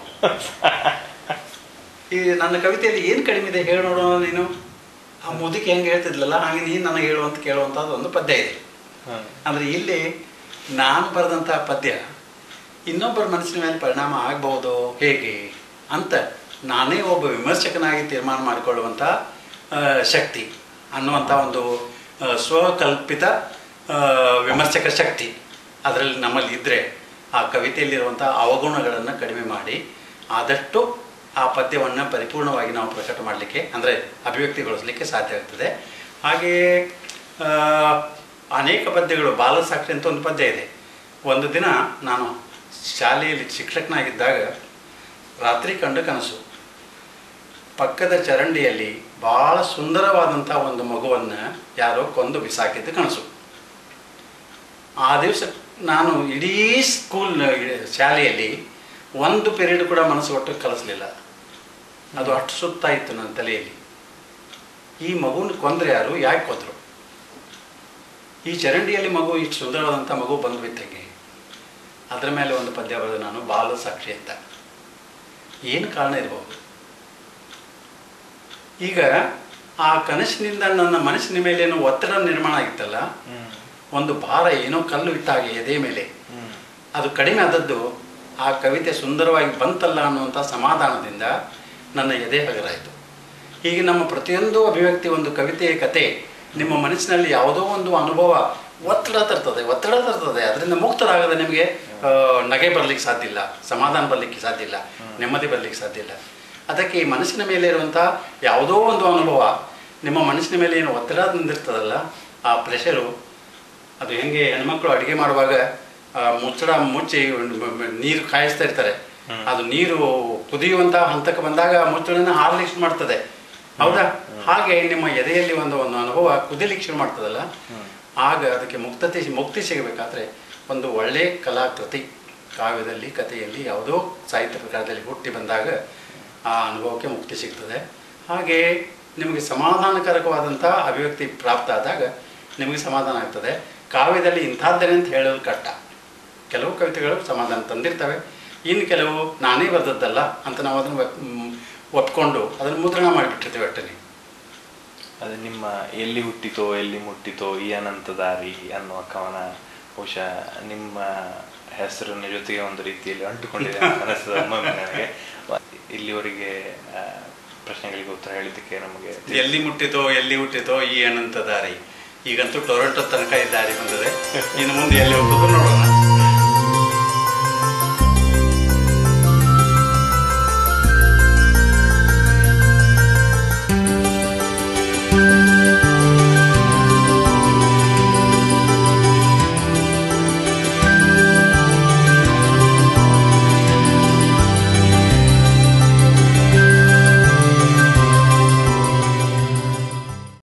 ಈ ನನ್ನ ಕವಿತೆಯಲ್ಲಿ ಏನು ಕಡಿಮೆ ಇದೆ ಹೇಳಿ ನೋಡೋಣ ನೀನು ಆ ಮುದುಕಿ ಹೆಂಗೆ ಹೇಳ್ತಿದ್ಲಲ್ಲ ಹಾಗೆ ನೀನು ನನಗೆ ಹೇಳುವಂತ ಕೇಳುವಂಥದ್ದು ಒಂದು ಪದ್ಯ ಇದೆ ಹ. ಅಂದರೆ ಇಲ್ಲಿ ನಾನು ಬರೆದಂಥ ಪದ್ಯ ಇನ್ನೊಬ್ಬರ ಮನಸ್ಸಿನ ಮೇಲೆ ಪರಿಣಾಮ ಆಗ್ಬಹುದು ಹೇಗೆ ಅಂತ ನಾನೇ ಒಬ್ಬ ವಿಮರ್ಶಕನಾಗಿ ತೀರ್ಮಾನ ಮಾಡಿಕೊಳ್ಳುವಂಥ ಆ, ಶಕ್ತಿ ಅನ್ನುವಂಥ ಒಂದು ಆ, ಸ್ವಕಲ್ಪಿತ ಆ, ವಿಮರ್ಶಕ ಶಕ್ತಿ ಅದರಲ್ಲಿ ನಮ್ಮಲ್ಲಿ ಇದ್ದರೆ ಆ ಕವಿತೆಯಲ್ಲಿರುವಂಥ ಅವಗುಣಗಳನ್ನು ಕಡಿಮೆ ಮಾಡಿ ಆದಷ್ಟು ಆ ಪದ್ಯವನ್ನು ಪರಿಪೂರ್ಣವಾಗಿ ನಾವು ಪ್ರಕಟ ಮಾಡಲಿಕ್ಕೆ ಅಂದರೆ ಅಭಿವ್ಯಕ್ತಿಗೊಳಿಸಲಿಕ್ಕೆ ಸಾಧ್ಯ ಆಗ್ತದೆ ಹಾಗೆಯೇ ಆ, ಅನೇಕ ಪದ್ಯಗಳು ಬಾಲಸಾಕ್ಷಿ ಅಂತ ಒಂದು ಪದ್ಯ ಇದೆ ಒಂದು ದಿನ ನಾನು ಶಾಲೆಯಲ್ಲಿ ಶಿಕ್ಷಕನಾಗಿದ್ದಾಗ ರಾತ್ರಿ ಕಂಡ ಕನಸು ಪಕ್ಕದ ಚರಂಡಿಯಲ್ಲಿ ಬಹಳ ಸುಂದರವಾದಂಥ ಒಂದು ಮಗುವನ್ನು ಯಾರೋ ಕೊಂದು ಬಿಸಾಕಿದ್ದು ಕನಸು ಆ ದಿವಸ ನಾನು ಇಡೀ ಸ್ಕೂಲ್ ಶಾಲೆಯಲ್ಲಿ ಒಂದು ಪೀರಿಯಡ್ ಕೂಡ ಮನಸ್ಸು ಒಟ್ಟು ಕಲಿಸ್ಲಿಲ್ಲ ಅದು ಅಷ್ಟು ಸುತ್ತ ಇತ್ತು ನನ್ನ ತಲೆಯಲ್ಲಿ ಈ ಮಗುನ ಕೊಂದ್ರೆ ಯಾರು ಯಾಕೆ ಕೊಂದ್ರು ಈ ಚರಂಡಿಯಲ್ಲಿ ಮಗು ಇಷ್ಟು ಸುಂದರವಾದಂಥ ಮಗು ಬಂದು ಬಿತ್ತಂಗೆ ಅದರ ಮೇಲೆ ಒಂದು ಪದ್ಯ ಬರೆದು ನಾನು ಬಾಲ ಸಾಕ್ಷಿ ಅಂತ ಏನು ಕಾರಣ ಇರಬಹುದು ಈಗ ಆ ಕನಸಿನಿಂದ ನನ್ನ ಮನಸ್ಸಿನ ಮೇಲೆ ಏನೋ ಒತ್ತಡ ನಿರ್ಮಾಣ ಆಗಿತ್ತಲ್ಲ ಹ್ಮ್ ಒಂದು ಭಾರ ಏನೋ ಕಲ್ಲು ಇಟ್ಟ ಹಾಗೆ ಎದೆ ಮೇಲೆ ಹ್ಮ್ ಅದು ಕಡಿಮೆ ಆದದ್ದು ಆ ಕವಿತೆ ಸುಂದರವಾಗಿ ಬಂತಲ್ಲ ಅನ್ನುವಂಥ ಸಮಾಧಾನದಿಂದ ನನ್ನ ಎದೆ ಹಗರಾಯಿತು ಹೀಗೆ ನಮ್ಮ ಪ್ರತಿಯೊಂದು ಅಭಿವ್ಯಕ್ತಿ ಒಂದು ಕವಿತೆಯ ಕತೆ ನಿಮ್ಮ ಮನಸ್ಸಿನಲ್ಲಿ ಯಾವುದೋ ಒಂದು ಅನುಭವ ಒತ್ತಡ ತರ್ತದೆ ಒತ್ತಡ ತರ್ತದೆ ಅದರಿಂದ ಮುಕ್ತರಾಗದೆ ನಿಮಗೆ ಆ, ನಗೆ ಬರಲಿಕ್ಕೆ ಸಾಧ್ಯ ಇಲ್ಲ ಸಮಾಧಾನ ಬರಲಿಕ್ಕೆ ಸಾಧ್ಯ ಇಲ್ಲ ನೆಮ್ಮದಿ ಬರಲಿಕ್ಕೆ ಸಾಧ್ಯ ಇಲ್ಲ ಅದಕ್ಕೆ ಈ ಮನಸ್ಸಿನ ಮೇಲೆ ಇರುವಂಥ ಯಾವುದೋ ಒಂದು ಅನುಭವ ನಿಮ್ಮ ಮನಸ್ಸಿನ ಮೇಲೆ ಏನು ಒತ್ತಡ ನಿಂದಿರ್ತದಲ್ಲ ಆ ಪ್ರೆಷರು ಅದು ಹೆಂಗೆ ಹೆಣ್ಮಕ್ಳು ಅಡುಗೆ ಮಾಡುವಾಗ ಆ, ಮುಚ್ಚಳ ಮುಚ್ಚಿ ಮ- ಮ- ನೀರು ಕಾಯಿಸ್ತಾ ಇರ್ತಾರೆ ಅದು ನೀರು ಕುದಿಯುವಂಥ ಹಂತಕ್ಕೆ ಬಂದಾಗ ಮುಚ್ಚಳನ ಹಾರ್ಲಿಕ್ಕೆ ಶುರು ಮಾಡ್ತದೆ ಹೌದಾ ಹಾಗೆ ನಿಮ್ಮ ಎದೆಯಲ್ಲಿ ಒಂದು ಒಂದು ಅನುಭವ ಕುದಿಲಿಕ್ಕೆ ಶುರು ಮಾಡ್ತದಲ್ಲ ಆಗ ಅದಕ್ಕೆ ಮುಕ್ತತೆ ಮುಕ್ತಿ ಸಿಗಬೇಕಾದ್ರೆ ಒಂದು ಒಳ್ಳೆಯ ಕಲಾಕೃತಿ ಕಾವ್ಯದಲ್ಲಿ ಕಥೆಯಲ್ಲಿ ಯಾವುದೋ ಸಾಹಿತ್ಯ ಪ್ರಕಾರದಲ್ಲಿ ಹುಟ್ಟಿ ಬಂದಾಗ ಆ ಅನುಭವಕ್ಕೆ ಮುಕ್ತಿ ಸಿಗ್ತದೆ ಹಾಗೆ ನಿಮಗೆ ಸಮಾಧಾನಕರಕವಾದಂಥ ಅಭಿವ್ಯಕ್ತಿ ಪ್ರಾಪ್ತ ಆದಾಗ ನಿಮಗೆ ಸಮಾಧಾನ ಆಗ್ತದೆ ಕಾವ್ಯದಲ್ಲಿ ಇಂಥದ್ದೇ ಅಂತ ಹೇಳೋದು ಕಷ್ಟ ಕೆಲವು ಕವಿತೆಗಳು ಸಮಾಧಾನ ತಂದಿರ್ತವೆ ಇನ್ನು ಕೆಲವು ನಾನೇ ಬರೆದದ್ದಲ್ಲ ಅಂತ ನಾವು ಅದನ್ನು ಒಪ್- ಮ್, ಒಪ್ಕೊಂಡು ಅದನ್ನು ಮುದ್ರಣ ಮಾಡಿಬಿಟ್ಟಿರ್ತೀವಿ ಒಟ್ಟನೆ ಅದು ನಿಮ್ಮ ಎಲ್ಲಿ ಹುಟ್ಟಿತೋ ಎಲ್ಲಿ ಮುಟ್ಟಿತೋ ಈ ಅನಂತ ದಾರಿ ಅನ್ನುವ ಕವನ ಬಹುಶಃ ನಿಮ್ಮ ಹೆಸರಿನ ಜೊತೆಗೆ ಒಂದು ರೀತಿಯಲ್ಲಿ ಅಂಟುಕೊಂಡಿದೆ ಅಂತ ಅನಿಸ್ತದೆ ಒಮ್ಮೊಮ್ಮೆ ನನಗೆ ಇಲ್ಲಿವರೆಗೆ ಆ, ಪ್ರಶ್ನೆಗಳಿಗೆ ಉತ್ತರ ಹೇಳಿದ್ದಕ್ಕೆ ನಮಗೆ ಎಲ್ಲಿ ಮುಟ್ಟಿತೋ ಎಲ್ಲಿ ಹುಟ್ಟಿತೋ ಈ ಅನಂತ ದಾರಿ ಈಗಂತೂ ಟೊರೊಂಟೊ ತನಕ ಈ ದಾರಿ ಬಂದಿದೆ ಇನ್ನು ಮುಂದೆ ಎಲ್ಲಿ ಹೋಗ್ತದೋ ನೋಡೋಣ